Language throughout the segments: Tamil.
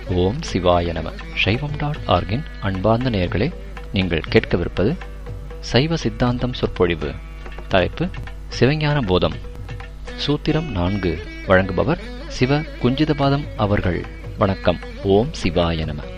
ஓம் சிவாய நம சைவம் டாட் ஆர்கின் அன்பார்ந்த நேயர்களே நீங்கள் கேட்கவிருப்பது சைவ சித்தாந்தம் சொற்பொழிவு தலைப்பு சிவஞான போதம் சூத்திரம் நான்கு வழங்குபவர் சிவ குஞ்சிதபாதம் அவர்கள் வணக்கம் ஓம் சிவாய நம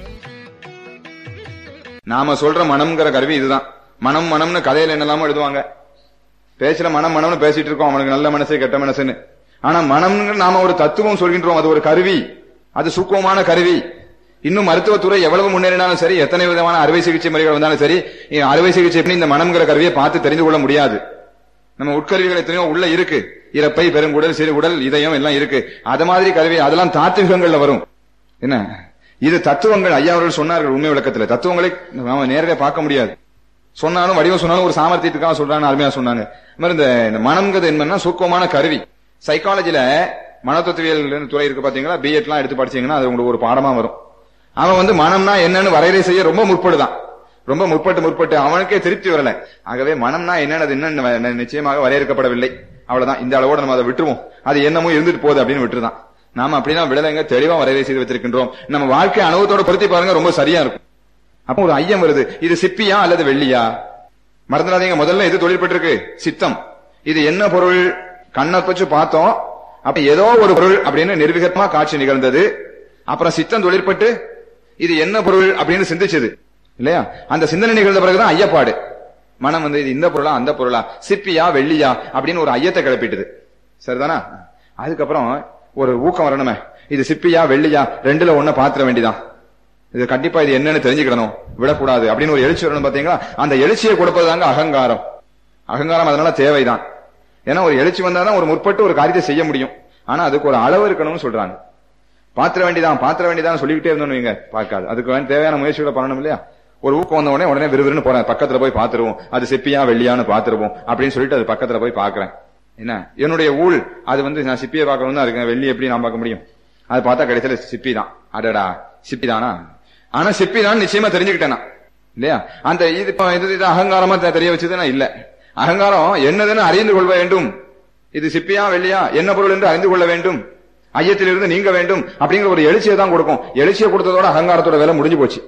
நாம சொல்ற மனம்ங்கிற கருவி இதுதான் மனம் மனம்னு கதையில என்னெல்லாமோ எழுதுவாங்க பேச்சுல மனம் மனம்னு பேசிட்டு இருக்கோம் அவனுக்கு நல்ல மனசு கெட்ட மனசுன்னு ஆனா மனம்னு நாம ஒரு தத்துவம் சொல்கின்றோம் அது ஒரு கருவி அது சூக்குவமான கருவி இன்னும் மருத்துவத்துறை எவ்வளவு முன்னேறினாலும் சரி எத்தனை விதமான அறுவை சிகிச்சை முறைகள் வந்தாலும் சரி இ- அறுவை சிகிச்சை பண்ணி இந்த மனம்ங்கிற கருவியை பார்த்து தெரிந்து கொள்ள முடியாது நம்ம உட்கருவிகள் எத்தனையோ உள்ள இருக்கு இறப்பை பெருங்குடல் சிறுகுடல் இதயம் எல்லாம் இருக்கு அது மாதிரி கருவி அதெல்லாம் தாத்விகங்கள்ல வரும் என்ன இது தத்துவங்கள் ஐயா அவர்கள் சொன்னார்கள் உண்மை விளக்கத்துல தத்துவங்களை நாம நேரடியாக பார்க்க முடியாது சொன்னாலும் வடிவம் சொன்னாலும் ஒரு சாமர்த்தியத்துக்காக சொல்றாங்க அருமையா சொன்னாங்க அது மாதிரி இந்த இந்த மனம்ங்கிறது என்னன்னா சூக்கமான கருவி சைக்காலஜில மனத்தத்துவியல் துறை இருக்கு பாத்தீங்களா பிஎட் எல்லாம் எடுத்து படிச்சீங்கன்னா அது உங்களுக்கு ஒரு பாடமா வரும் அவன் வந்து மனம்னா என்னன்னு வரையறை செய்ய ரொம்ப முற்படுதான் ரொம்ப முற்பட்டு முற்பட்டு அவனுக்கே திருப்தி வரல ஆகவே மனம்னா என்னன்னு என்னன்னு வ- நிச்சயமாக வரையறுக்கப்படவில்லை அவ்வளவுதான் இந்த அளவோட நம்ம அதை விட்டுருவோம் அது என்னமோ இருந்துட்டு போகுது அப்படின்னு விட்டுருதான் நாம அப்படிதான் விடலைங்க தெளிவா வரையறை செய்து வச்சிருக்கின்றோம் நம்ம வாழ்க்கை அனுபவத்தோட பொருத்தி பாருங்க ரொம்ப சரியா இருக்கும் அப்போ ஒரு ஐயம் வருது இது சிப்பியா அல்லது வெள்ளியா மறந்துடாதீங்க முதல்ல எது தொழிற்பட்டிருக்கு சித்தம் இது என்ன பொருள் கண்ணை வச்சு பார்த்தோம் அப்ப ஏதோ ஒரு பொருள் அப்படின்னு நிர்விகத்தமா காட்சி நிகழ்ந்தது அப்புறம் சித்தம் தொழிற்பட்டு இது என்ன பொருள் அப்படின்னு சிந்திச்சது இல்லையா அந்த சிந்தனை நிகழ்ந்த பிறகுதான் ஐயப்பாடு மனம் வந்து இது இந்த பொருளா அந்த பொருளா சிப்பியா வெள்ளியா அப்படின்னு ஒரு ஐயத்தை கிளப்பிட்டுது சரிதானா அதுக்கப்புறம் ஒரு ஊக்கம் வரணுமே இது சிப்பியா வெள்ளியா ரெண்டுல ஒண்ண பாத்திர வேண்டிதான் இது கண்டிப்பா இது என்னன்னு தெரிஞ்சுக்கிடணும் விடக்கூடாது அப்படின்னு ஒரு எழுச்சி வரணும் பாத்தீங்களா அந்த எழுச்சியை கொடுப்பதுதாங்க அகங்காரம் அகங்காரம் அதனால தேவைதான் ஏன்னா ஒரு எழுச்சி வந்தாதான் ஒரு முற்பட்டு ஒரு காரியத்தை செய்ய முடியும் ஆனா அதுக்கு ஒரு அளவு இருக்கணும்னு சொல்றாங்க பாத்திர வேண்டிதான் பாத்திர வேண்டிதான் சொல்லிக்கிட்டே இருந்தோம் வைங்க பார்க்காது அதுக்கு வேண்டிய தேவையான முயற்சிகளை பண்ணணும் இல்லையா ஒரு ஊக்கம் வந்த உடனே உடனே விறுவிறுன்னு போறேன் பக்கத்துல போய் பாத்துருவோம் அது சிப்பியா வெள்ளியான்னு பாத்துருவோம் அப்படின்னு சொல்லிட்டு அது பக்கத்துல போய் பாக்குறேன் என்ன என்னுடைய ஊழ் அது வந்து நான் சிப்பியை பார்க்கணும் தான் இருக்கேன் வெள்ளி எப்படி நான் பார்க்க முடியும் அது பார்த்தா கடைசியில சிப்பி தான் அடடா சிப்பி தானா ஆனா சிப்பி தான் நிச்சயமா தெரிஞ்சுக்கிட்டேன் நான். இல்லையா அந்த இது இப்ப இது இது அகங்காரமா தெ- தெரிய வச்சதுன்னா இல்ல அகங்காரம் என்னதுன்னு அறிந்து கொள்ள வேண்டும் இது சிப்பியா வெள்ளியா என்ன பொருள் என்று அறிந்து கொள்ள வேண்டும் ஐயத்திலிருந்து நீங்க வேண்டும் அப்படிங்கிற ஒரு எழுச்சியை தான் கொடுக்கும் எழுச்சியை கொடுத்ததோட அகங்காரத்தோட வேலை முடிஞ்சு போச்சு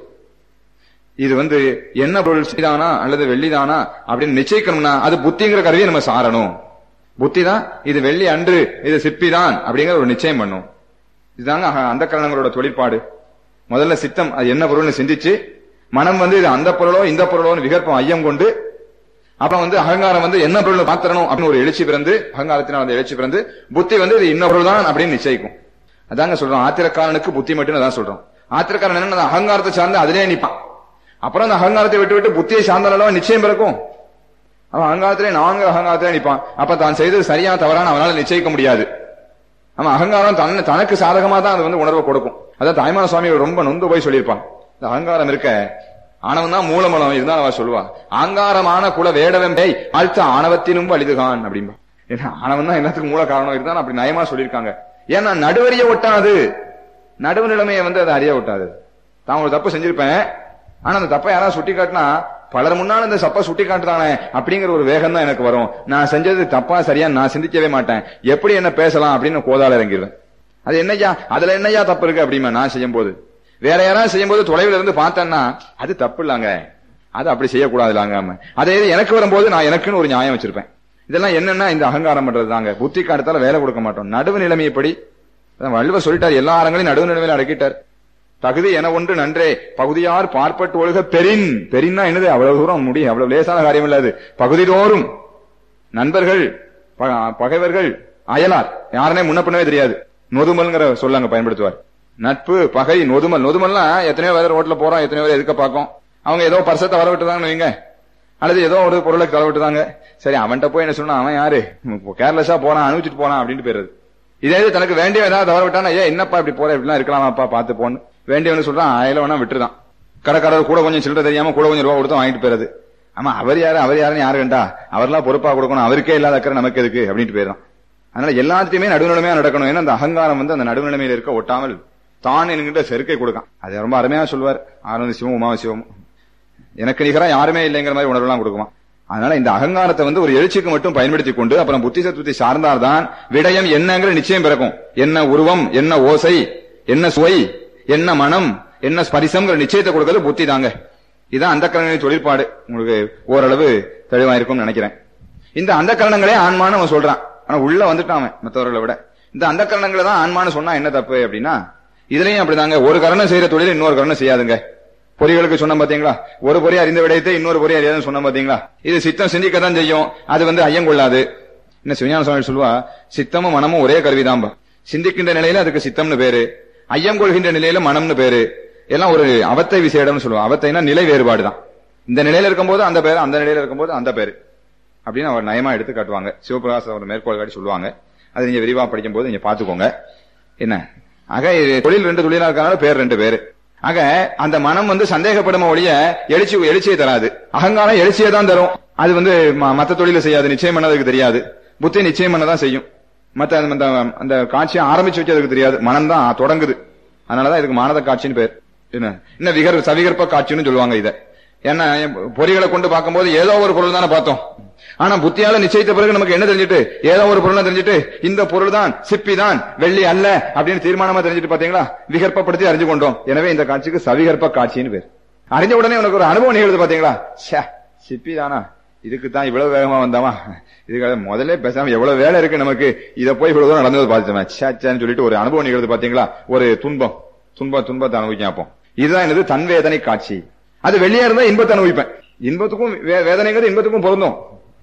இது வந்து என்ன பொருள் சிதானா அல்லது வெள்ளிதானா அப்படின்னு நிச்சயிக்கணும்னா அது புத்திங்கிற கருவியை நம்ம சாரணும் புத்தி தான் இது வெள்ளி அன்று இது சிப்பிதான் அப்படிங்கிற ஒரு நிச்சயம் பண்ணும் இதுதாங்க அந்த கரணங்களோட தொழிற்பாடு முதல்ல சித்தம் அது என்ன பொருள்னு சிந்திச்சு மனம் வந்து இது அந்த பொருளோ இந்த பொருளோன்னு விகற்பம் ஐயம் கொண்டு அப்புறம் வந்து அகங்காரம் வந்து என்ன பொருள் பாத்திரணும் அப்படின்னு ஒரு எழுச்சி பிறந்து அகங்காரத்தினால் அந்த எழுச்சி பிறந்து புத்தி வந்து இது இன்ன பொருள் தான் அப்படின்னு நிச்சயிக்கும் அதாங்க சொல்றோம் ஆத்திரக்காரனுக்கு புத்தி மட்டும் அதான் சொல்றோம் ஆத்திரக்காரன் என்ன அந்த அகங்காரத்தை சார்ந்து அதிலே நிப்பான் அப்புறம் அந்த அகங்காரத்தை விட்டு விட்டு புத்தியை சார்ந்தாலும் நிச்சயம் பிறக்கும் அவன் அகங்காரத்திலே நான்கு அகங்காரத்திலே நிப்பான் அப்ப தான் செய்தது சரியா தவறான அவனால நிச்சயிக்க முடியாது அவன் அகங்காரம் தன்னை தனக்கு சாதகமா தான் அது வந்து உணர்வை கொடுக்கும் அதான் தாய்மான சுவாமி ரொம்ப நொந்து போய் சொல்லியிருப்பான் இந்த அகங்காரம் இருக்க ஆணவம் தான் மூலமலம் இதுதான் அவ சொல்லுவா ஆங்காரமான குல வேடவெம்பை ஆழ்த்த ஆணவத்தினும் வலிதுகான் அப்படின்பா ஏன்னா ஆணவம் தான் எல்லாத்துக்கும் மூல காரணம் இதுதான் அப்படி நயமா சொல்லியிருக்காங்க ஏன்னா நடுவறிய ஒட்டாது நடுவு நிலைமையை வந்து அதை அறிய ஒட்டாது தான் ஒரு தப்பு செஞ்சிருப்பேன் ஆனா அந்த தப்பை யாராவது சுட்டி காட்டினா பலர் முன்னால இந்த தப்பை சுட்டி காட்டுறானே அப்படிங்கிற ஒரு வேகம் தான் எனக்கு வரும் நான் செஞ்சது தப்பா சரியா நான் சிந்திக்கவே மாட்டேன் எப்படி என்ன பேசலாம் அப்படின்னு கோதால இறங்கிடுவேன் அது என்னய்யா அதுல என்னய்யா தப்பு இருக்கு அப்படிமா நான் செய்யும் போது வேற யாராவது செய்யும் போது தொலைவில் இருந்து பார்த்தேன்னா அது தப்பு இல்லங்க அது அப்படி செய்யக்கூடாதுலாங்க அதே இது எனக்கு வரும்போது நான் எனக்குன்னு ஒரு நியாயம் வச்சிருப்பேன் இதெல்லாம் என்னன்னா இந்த அகங்காரம் பண்றது தாங்க புத்தி காட்டத்தால வேலை கொடுக்க மாட்டோம் நடுவு நிலைமைப்படி அதான் வள்ளுவர் சொல்லிட்டார் எல்லா அறங்களையும் நடுவு நிலைமையில அடக்கிட்டார் தகுதி என ஒன்று நன்றே பகுதியார் பார்ப்பட்டு ஒழுக பெரின் பெரின்னா என்னது அவ்வளவு தூரம் முடியும் அவ்வளவு லேசான காரியம் இல்லாது பகுதிதோறும் நண்பர்கள் ப- பகைவர்கள் அயலார் யாருனே முன்ன பின்னவே தெரியாது நொதுமல்ங்கிற சொல்லாங்க பயன்படுத்துவார் நட்பு பகை நொதுமல் நொதுமல்லாம் எத்தனையோ பேர் ரோட்ல போறோம் எத்தனையோ பேர் எதுக்க பார்க்கும் அவங்க ஏதோ பர்சத்தை வர விட்டுதாங்கன்னு வைங்க அல்லது ஏதோ ஒரு பொருளை தர விட்டுதாங்க சரி அவன்கிட்ட போய் என்ன சொன்னா அவன் யாரு கேர்லெஸ்ஸா போறான் அனுப்பிச்சிட்டு போறான் அப்படின்ட்டு போயிருது இதே இது தனக்கு வேண்டிய ஏதாவது தவற விட்டானா ஏன் என்னப்பா இப்படி போற இப்படிலாம் இருக்கலாமாப்பா பார்த்து போன்னு வேண்டியவனு சொல்றான் ஆயில வேணா விட்டுருதான் கடைக்காரர் கூட கொஞ்சம் சில்லறை தெரியாம கூட கொஞ்சம் ரூபா கொடுத்து வாங்கிட்டு போயிருது ஆமா அவர் யாரு அவர் யாருன்னு யாரு கண்டா அவர்லாம் பொறுப்பா கொடுக்கணும் அவருக்கே இல்லாத அக்கறை நமக்கு எதுக்கு அப்படின்ட்டு போயிடும் அதனால எல்லாத்தையுமே நடுநிலைமையா நடக்கணும் ஏன்னா அந்த அகங்காரம் வந்து அந்த நடுநிலைமையில இருக்க ஒட்டாமல் தான் என்கின்ற செருக்கை கொடுக்கான் அது ரொம்ப அருமையா சொல்வார் ஆனந்த சிவம் உமா சிவம் எனக்கு நிகரா யாருமே இல்லைங்கிற மாதிரி உணர்வுலாம் கொடுக்குமா அதனால இந்த அகங்காரத்தை வந்து ஒரு எழுச்சிக்கு மட்டும் பயன்படுத்தி கொண்டு அப்புறம் புத்தி சத்துவத்தை சார்ந்தால்தான் விடயம் என்னங்கிற நிச்சயம் பிறக்கும் என்ன உருவம் என்ன ஓசை என்ன சுவை என்ன மனம் என்ன ஸ்பரிசம்ங்கிற நிச்சயத்தை கொடுக்கறது புத்தி தாங்க இதான் அந்த கரணங்களின் தொழிற்பாடு உங்களுக்கு ஓரளவு தெளிவா இருக்கும்னு நினைக்கிறேன் இந்த அந்த கரணங்களே ஆன்மான்னு அவன் சொல்றான் ஆனா உள்ள வந்துட்டான் அவன் மற்றவர்களை விட இந்த அந்த கரணங்களை தான் ஆன்மான்னு சொன்னா என்ன தப்பு அப்படின்னா இதுலயும் அப்படிதாங்க ஒரு கரணம் செய்யற தொழில் இன்னொரு கரணம் செய்யாதுங்க பொறிகளுக்கு சொன்ன பாத்தீங்களா ஒரு பொறி அறிந்த விடயத்தை இன்னொரு பொறி அறியாதுன்னு சொன்ன பாத்தீங்களா இது சித்தம் சிந்திக்க தான் செய்யும் அது வந்து ஐயம் கொள்ளாது என்ன சிவஞான சுவாமி சொல்லுவா சித்தமும் மனமும் ஒரே கருவிதாம்பா சிந்திக்கின்ற நிலையில அதுக்கு சித்தம்னு பேரு ஐயம் கொள்கின்ற நிலையில மனம்னு பேரு எல்லாம் ஒரு அவத்தை விசேடம்னு சொல்லுவோம் அவத்தைனா நிலை வேறுபாடு தான் இந்த நிலையில இருக்கும்போது அந்த பேரு அந்த நிலையில இருக்கும்போது அந்த பேரு அப்படின்னு அவர் நயமா எடுத்து காட்டுவாங்க சிவபிரகாச அவர் மேற்கோள் காட்டி சொல்லுவாங்க அது நீங்க விரிவா படிக்கும் போது நீங்க பாத்துக்கோங்க என்ன ஆக இது தொழில் ரெண்டு தொழிலா இருக்கனால பேர் ரெண்டு பேரு ஆக அந்த மனம் வந்து சந்தேகப்படும் ஒழிய எழுச்சி எழுச்சியை தராது அகங்காரம் எழுச்சியை தான் தரும் அது வந்து ம- மத்த தொழில செய்யாது நிச்சயம் பண்ணதுக்கு தெரியாது புத்தி நிச்சயம் பண்ணதான் செய்யும் மத்த அந்த- அந்த அந்த காட்சியை ஆரம்பிச்சு வச்சதுக்கு தெரியாது மனம் தான் தொடங்குது அதனாலதான் இதுக்கு மானத காட்சின்னு பேர் என்ன இன்னும் விகர் சவிகற்ப காட்சின்னு சொல்லுவாங்க இத ஏன்னா பொறிகளை கொண்டு பார்க்கும்போது ஏதோ ஒரு பொருள் தானே பார்த்தோம் ஆனா புத்தியால நிச்சயித்த பிறகு நமக்கு என்ன தெரிஞ்சுட்டு ஏதோ ஒரு பொருள் தெரிஞ்சுட்டு இந்த பொருள் தான் சிப்பி தான் வெள்ளி அல்ல அப்படின்னு தீர்மானமா தெரிஞ்சுட்டு பாத்தீங்களா விகற்பப்படுத்தி அறிஞ்சு கொண்டோம் எனவே இந்த காட்சிக்கு சவிகற்ப காட்சின்னு பேர் அறிஞ்ச உடனே உனக்கு ஒரு அனுபவம் நிகழ்து பாத்தீங்களா ச்சே, சிப்பி தானா இதுக்கு தான் இவ்வளவு வேகமா வந்தாமா இதுக்கு முதல்ல பேசாம எவ்வளவு வேலை இருக்கு நமக்கு இத போய் இவ்வளவு தூரம் நடந்தது பார்த்துட்டோம் சேச்சேன்னு சொல்லிட்டு ஒரு அனுபவம் நிகழ்து பாத்தீங்களா ஒரு துன்பம் துன்பம் துன்பத்தை அனுபவிக்கும் அப்போ இதுதான் எனது தன்வேதனை காட்சி அது வெளியே இருந்தா இன்பத்தை அனுபவிப்பேன் இன்பத்துக்கும் வே- வேதனைங்கிறது இன்பத்துக்கும் பொருந்தும்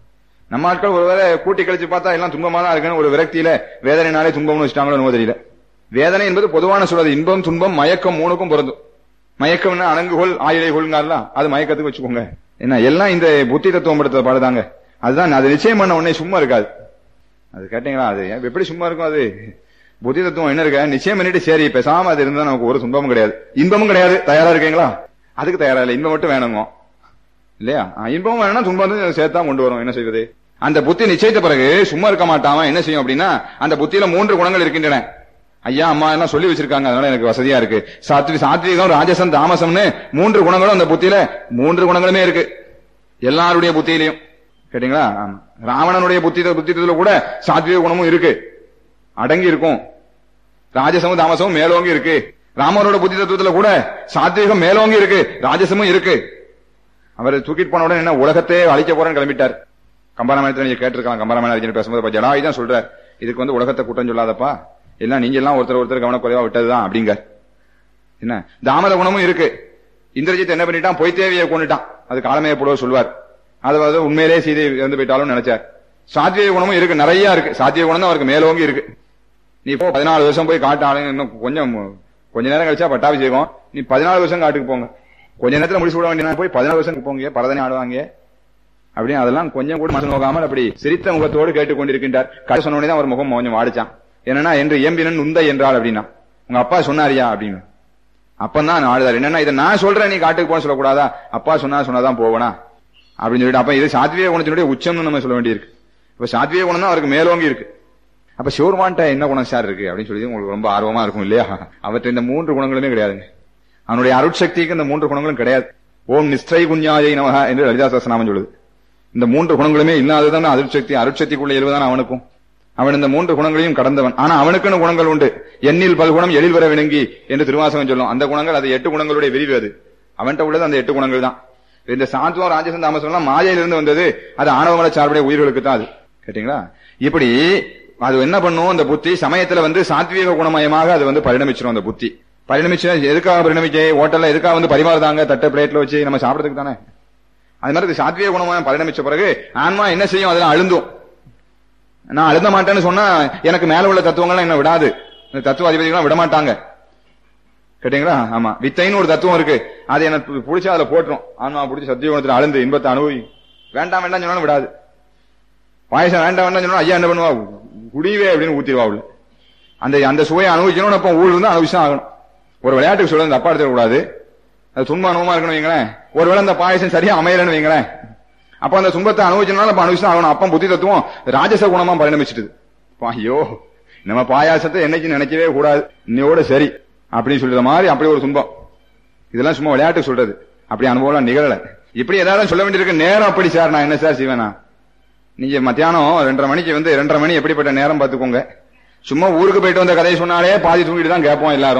நம்ம ஆட்கள் ஒருவேளை கூட்டி கழிச்சு பார்த்தா எல்லாம் துன்பமா தான் இருக்குன்னு ஒரு விரக்தியில வேதனைனாலே துன்பம்னு வச்சுட்டாங்களோ என்னமோ தெரியல வேதனை என்பது பொதுவான சொல்றது இன்பம் துன்பம் மயக்கம் மூணுக்கும் பொருந்தும் மயக்கம்னா அணங்குகோல் ஆயிலை கொள்ளுங்கலாம் அது மயக்கத்துக்கு வச்சுக்கோங்க என்ன எல்லாம் இந்த புத்தி தத்துவம் படுத்த பாடுதாங்க அதுதான் அது நிச்சயம் பண்ண உடனே சும்மா இருக்காது அது கேட்டீங்களா அது ஏன் எப்படி சும்மா இருக்கும் அது புத்தி தத்துவம் என்ன இருக்க நிச்சயம் பண்ணிட்டு சரி பேசாம அது இருந்தா நமக்கு ஒரு துன்பமும் கிடையாது இன்பமும் கிடையாது தயாரா இருக்கீங்களா அதுக்கு தயாரா இல்லை இன்பம் மட்டும் வேணுங்க இல்லையா ஆ, இன்பமும் வேணும்னா துன்பம் வந்து சேர்த்தான் கொண்டு வரும் என்ன செய்வது அந்த புத்தி நிச்சயித்த பிறகு சும்மா இருக்க மாட்டாம என்ன செய்யும் அப்படின்னா அந்த புத்தியில மூன்று குணங்கள் இருக்கின்றன ஐயா அம்மா எல்லாம் சொல்லி வச்சிருக்காங்க அதனால எனக்கு வசதியா இருக்கு சாத்வி சாத்விகம் ராஜசம் தாமசம்னு மூன்று குணங்களும் அந்த புத்தியில மூன்று குணங்களுமே இருக்கு எல்லாருடைய புத்தியிலையும் கேட்டீங்களா ஆமா. ராவணனுடைய புத்தி புத்தித்துல கூட சாத்விக குணமும் இருக்கு அடங்கி இருக்கும் ராஜசமும் தாமசமும் மேலோங்கி இருக்கு ராமனோட புத்தி தத்துவத்துல கூட சாத்விகம் மேலோங்கி இருக்கு ராஜசமும் இருக்கு அவர் தூக்கிட்டு போன உடனே என்ன உலகத்தையே அழிக்க போறேன்னு கிளம்பிட்டார் கம்பராமாயணத்துல நீங்க கேட்டிருக்கலாம் கம்பராமாயண அறிஞர் பேசும்போது அப்ப ஜடாயி தான் சொல்றார் இதுக்கு வந்து உலகத்தை குற்றம் சொல்லாதப்பா எல்லாம் நீங்க எல்லாம் ஒருத்தர் ஒருத்தர் கவனக்குறைவா விட்டதுதான் அப்படிங்க என்ன தாமத குணமும் இருக்கு இந்திரஜித் என்ன பண்ணிட்டான் பொய் தேவையை கொண்டுட்டான் அது காலமே புலவர் சொல்வார் அதாவது உண்மையிலே சீதை இறந்து போயிட்டாலும் நினைச்சார் சாத்விக குணமும் இருக்கு நிறைய இருக்கு சாத்விக குணம் தான் அவருக்கு மேலோங்கி இருக்கு நீ இப்போ பதினாலு வருஷம் போய் காட்டு ஆளுங்க இன்னும் கொஞ்சம் கொஞ்ச நேரம் கழிச்சா பட்டாபிஷேகம் நீ பதினாலு வருஷம் காட்டுக்கு போங்க கொஞ்ச நேரத்துல முடிச்சு விட வேண்டிய போய் பதினாலு வருஷம் போங்க பரதனை ஆடுவாங்க அப்படின்னு அதெல்லாம் கொஞ்சம் கூட மனசு நோக்காமல் அப்படி சிரித்த முகத்தோடு கேட்டுக் கொண்டிருக்கின்றார் கடை சொன்ன உடனே தான் அவர் முகம் கொஞ்சம் வாடிச்சான் என்னன்னா என்று இயம்பினன் உந்தை என்றால் அப்படின்னா உங்க அப்பா சொன்னாரியா அப்படின்னு அப்பந்தான் நான் ஆடுதார் என்னன்னா இதை நான் சொல்றேன் நீ காட்டுக்கு போன சொல்லக்கூடாதா அப்பா சொன்னா சொன்னாதான் போவனா அப்படின்னு சொல்லிட்டு அப்ப இது சாத்விக குணத்தினுடைய உச்சம்னு நம்ம சொல்ல வேண்டியிருக்கு இப்ப சாத்விக குணம் தான் அவருக்கு மேலோங்கி இருக்கு அப்ப சிவருமான்ட்ட என்ன குணம் சார் இருக்கு அப்படின்னு சொல்லி உங்களுக்கு ரொம்ப ஆர்வமா இருக்கும் இல்லையா அவற்றை இந்த மூன்று குணங்களுமே கிடையாதுங்க அவனுடைய அருட்சக்திக்கு இந்த மூன்று குணங்களும் கிடையாது ஓம் நிஸ்தை குஞ்ஞாயை நமக என்று லலிதா சகஸ்ரநாமம் சொல்லுது இந்த மூன்று குணங்களுமே இல்லாததான அருட்சக்தி அருட்சக்திக்குள்ள எழுவதான் அவனுக்கும் அவன் இந்த மூன்று குணங்களையும் கடந்தவன் ஆனா அவனுக்குன்னு குணங்கள் உண்டு எண்ணில் பல்குணம் எழில் வர விளங்கி என்று திருவாசகம் சொல்லும் அந்த குணங்கள் அது எட்டு குணங்களுடைய விரிவு அது அவன்கிட்ட உள்ளது அந்த எட்டு குணங்கள் தான் இந்த சாத்துவம் ராஜசன் தாமசம் எல்லாம் மாயையிலிருந்து வந்தது அது ஆணவமல சார்புடைய உயிர்களுக்கு தான் அது கேட்டீங்களா இப்படி அது என்ன பண்ணும் அந்த புத்தி சமயத்துல வந்து சாத்வீக குணமயமாக அது வந்து பரிணமிச்சிரும் அந்த புத்தி பரிணமிச்சு எதுக்காக பரிணமிச்சு ஹோட்டல்ல எதுக்காக வந்து பரிமாறுதாங்க தட்டை பிளேட்ல வச்சு நம்ம சாப்பிடறதுக்கு தானே அது மாதிரி இது சாத்வீக குணமயம் பரிணமிச்ச பிறகு ஆன்மா என்ன செய்யும் அதெல்லாம் அழுந்தும் நான் அழுந்த மாட்டேன்னு சொன்னா எனக்கு மேல உள்ள தத்துவங்கள்லாம் என்ன விடாது இந்த தத்துவ அதிபதிகள்லாம் விட மாட்டாங்க கேட்டீங்களா ஆமா வித்தைன்னு ஒரு தத்துவம் இருக்கு அது எனக்கு பிடிச்சா அதுல போட்டுரும் ஆன்மா பிடிச்சி சத்திய குணத்துல அழுந்து இன்பத்தை அனுபவி வேண்டாம் வேண்டாம் சொன்னாலும் விடாது பாயசம் வேண்டாம் வேண்டாம் சொன்னா ஐயா என்ன பண்ணுவா குடிவே அப்படின்னு ஊத்திடுவா அவளு அந்த அந்த சுவையை அனுபவிக்கணும் அப்ப ஊழல் இருந்தா அனுபவிச்சு ஆகணும் ஒரு விளையாட்டுக்கு சொல்றது தப்பா எடுத்துக்கூடாது அது துன்ப அனுபவமா இருக்கணும் வைங்களேன் ஒருவேளை அந்த பாயசம் சரியா அமையலன்னு வைங்களேன் அப்ப அந்த துன்பத்தை அனுபவிச்சனால அப்ப அனுபவிச்சு ஆகணும் அப்ப புத்தி தத்துவம் ராஜச குணமா பரிணமிச்சிட்டுது அப்ப ஐயோ நம்ம பாயாசத்தை என்னைக்கு நினைக்கவே கூடாது இன்னையோட சரி அப்படின்னு சொல்ற மாதிரி அப்படி ஒரு துன்பம் இதெல்லாம் சும்மா விளையாட்டுக்கு சொல்றது அப்படி அனுபவம் நிகழல இப்படி ஏதாவது சொல்ல வேண்டியிருக்கு நேரம் அப்படி சார் நான் என்ன சார் செய்வேனா நீங்க மத்தியானம் ரெண்டரை மணிக்கு வந்து ரெண்டரை மணி எப்படிப்பட்ட நேரம் பாத்துக்கோங்க சும்மா ஊருக்கு போயிட்டு வந்த கதையை சொன்னாலே பாதி தூங்கிட்டு தான் கேட்போம் எல்லாரும்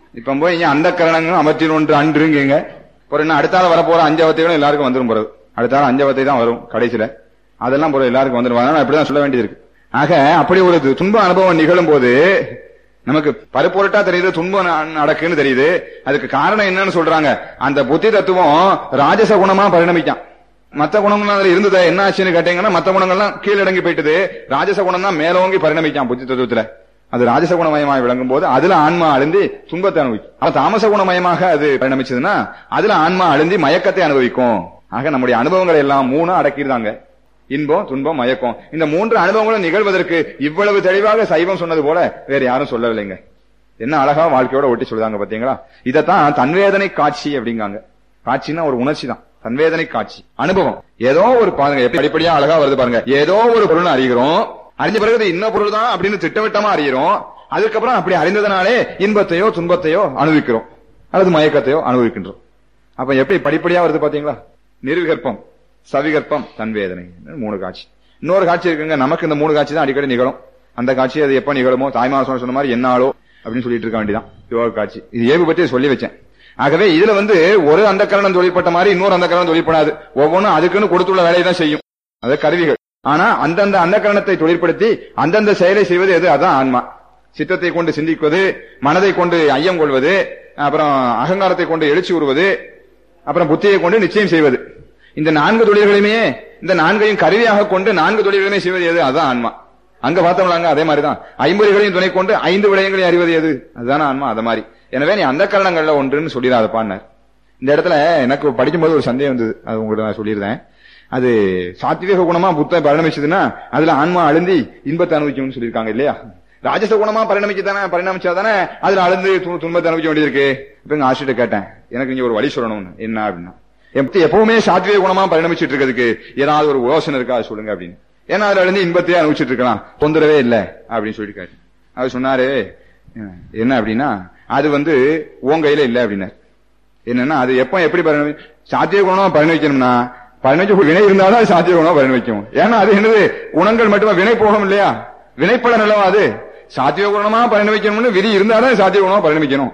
இப்ப போய் இங்க அந்த கரணங்களும் அவற்றில் ஒன்று அன்றுங்க ஒரு இன்னும் அடுத்தால வரப்போற அஞ்சவத்தைகளும் எல்லாருக்கும் வந்துரும் போறது அடுத்தால அஞ்சவத்தை தான் வரும் கடைசியில அதெல்லாம் போற எல்லாருக்கும் வந்துரும் அதனால அப்படிதான் சொல்ல வேண்டியது இருக்கு ஆக அப்படி ஒரு து- துன்ப அனுபவம் நிகழும் போது நமக்கு பருப்பொருட்டா தெரியுது துன்பம் ந- நடக்குன்னு தெரியுது அதுக்கு காரணம் என்னன்னு சொல்றாங்க அந்த புத்தி தத்துவம் ராஜச குணமா பரிணமிக்கான் மத்த குணங்கள் அதுல இருந்தது என்ன ஆச்சுன்னு கேட்டீங்கன்னா மத்த குணங்கள்லாம் கீழடங்கி போயிட்டது ராஜச குணம் தான் மேலோங்கி பரிணமிக்கான் புத்தி தத்துவத்துல அது ராஜச குணமயமாக விளங்கும் போது அதுல ஆன்மா அழுந்தி துன்பத்தை அனுபவிக்கும் ஆனா தாமச குணமயமாக அது பரிணமிச்சதுன்னா அதுல ஆன்மா அழுந்தி மயக்கத்தை அனுபவிக்கும் ஆக நம்முடைய அனுபவங்களை எல்லாம் மூணு அடக்கிடுதாங்க இன்பம் துன்பம் மயக்கம் இந்த மூன்று அனுபவங்களும் நிகழ்வதற்கு இவ்வளவு தெளிவாக சைவம் சொன்னது போல வேற யாரும் சொல்லவில்லைங்க என்ன அழகா வாழ்க்கையோட ஒட்டி சொல்லுதாங்க பாத்தீங்களா இதத்தான் தன்வேதனை காட்சி அப்படிங்காங்க காட்சின்னா ஒரு உணர்ச்சி தான் தன்வேதனை காட்சி அனுபவம் ஏதோ ஒரு பாருங்க எப்படி படிப்படியா அழகா வருது பாருங்க ஏதோ ஒரு பொருள் அறிகிறோம் அறிஞ்ச பிறகு இது இன்ன பொருள் தான் அப்படின்னு திட்டவட்டமா அறிகிறோம் அதுக்கப்புறம் அப்படி அறிந்ததுனாலே இன்பத்தையோ துன்பத்தையோ அனுபவிக்கிறோம் அல்லது மயக்கத்தையோ அனுபவிக்கின்றோம் அப்ப எப்படி படிப்படியா வருது பாத்தீங்களா நிர்விகற்பம் சவிகற்பம் தன்வேதனை மூணு காட்சி இன்னொரு காட்சி இருக்குங்க நமக்கு இந்த மூணு காட்சி தான் அடிக்கடி நிகழும் அந்த காட்சி அது எப்ப நிகழுமோ தாய்மார் சொன்ன மாதிரி என்னாலோ அப்படின்னு சொல்லிட்டு இருக்க வேண்டியதான் யோக காட்சி இது ஏவு பற்றி சொல்லி வச்சேன் ஆகவே இதுல வந்து ஒரு அந்த கரணம் தொழிற்பட்ட மாதிரி இன்னொரு அந்த கரணம் தொழிற்படாது ஒவ்வொன்றும் அதுக்குன்னு கொடுத்துள்ள வேலையை தான் செய்யும் அது கருவிகள் ஆனா அந்தந்த அந்த கரணத்தை தொழிற்படுத்தி அந்தந்த செயலை செய்வது எது அதான் ஆன்மா சித்தத்தை கொண்டு சிந்திக்குவது மனதை கொண்டு ஐயம் கொள்வது அப்புறம் அகங்காரத்தை கொண்டு எழுச்சி உறுவது அப்புறம் புத்தியை கொண்டு நிச்சயம் செய்வது இந்த நான்கு தொழில்களையுமே இந்த நான்கையும் கருவியாக கொண்டு நான்கு தொழில்களையுமே செய்வது எது அதான் ஆன்மா அங்க பார்த்தோம்லாங்க அதே மாதிரிதான் ஐம்பொறிகளையும் துணை கொண்டு ஐந்து விடயங்களையும் அறிவது எது அதுதானே ஆன்மா அது மாதிரி எனவே நீ அந்த கரணங்கள்ல ஒன்றுன்னு சொல்லிடாதப்பான்னார் இந்த இடத்துல எனக்கு படிக்கும்போது ஒரு சந்தேகம் வந்தது அது உங்களுக்கு நான் சொல்லியிருந்தேன் அது சாத்விக குணமா புத்தம் பரிணமிச்சதுன்னா அதுல ஆன்மா அழுந்தி இன்பத்தை அனுபவிக்கும்னு சொல்லியிருக்காங்க இல்லையா ராஜச குணமா பரிணமிக்கத்தானே பரிணமிச்சாதானே அதுல அழுந்து து- துன்பத்தை அனுபவிக்க வேண்டியிருக்கு இப்ப எங்க ஆசிட்ட கேட்டேன் எனக்கு நீங்க ஒரு வழி சொல்லணும்னு என்ன அப்படின்னா எப்ப- எப்பவுமே சாத்விக குணமா பரிணமிச்சிட்டு இருக்கிறதுக்கு ஏதாவது ஒரு யோசனை இருக்கா அது சொல்லுங்க அப்படின்னு ஏன்னா அதுல இருந்து இன்பத்தையே அனுபவிச்சிட்டு இருக்கலாம் தொந்தரவே இல்ல அப்படின்னு சொல்லி கேட்டேன் அவர் சொன்னாரு அஹ், என்ன அப்படின்னா அது வந்து உன் கையில இல்ல அப்படின்னாரு என்னன்னா அது எப்ப எப்படி பரிணமி சாத்திய குணமா பரிணமிக்கணும்னா பரிணமிச்ச வினை இருந்தாலும் அது சாத்திய குணமா பரிணமிக்கும் ஏன்னா அது என்னது குணங்கள் மட்டுமா வினை போகும் இல்லையா வினைப்பலன் அல்லவா அது சாத்திய குணமா பரிணமிக்கணும்னு விதி இருந்தாலும் அது சாத்திய குணமா பரிணமிக்கணும்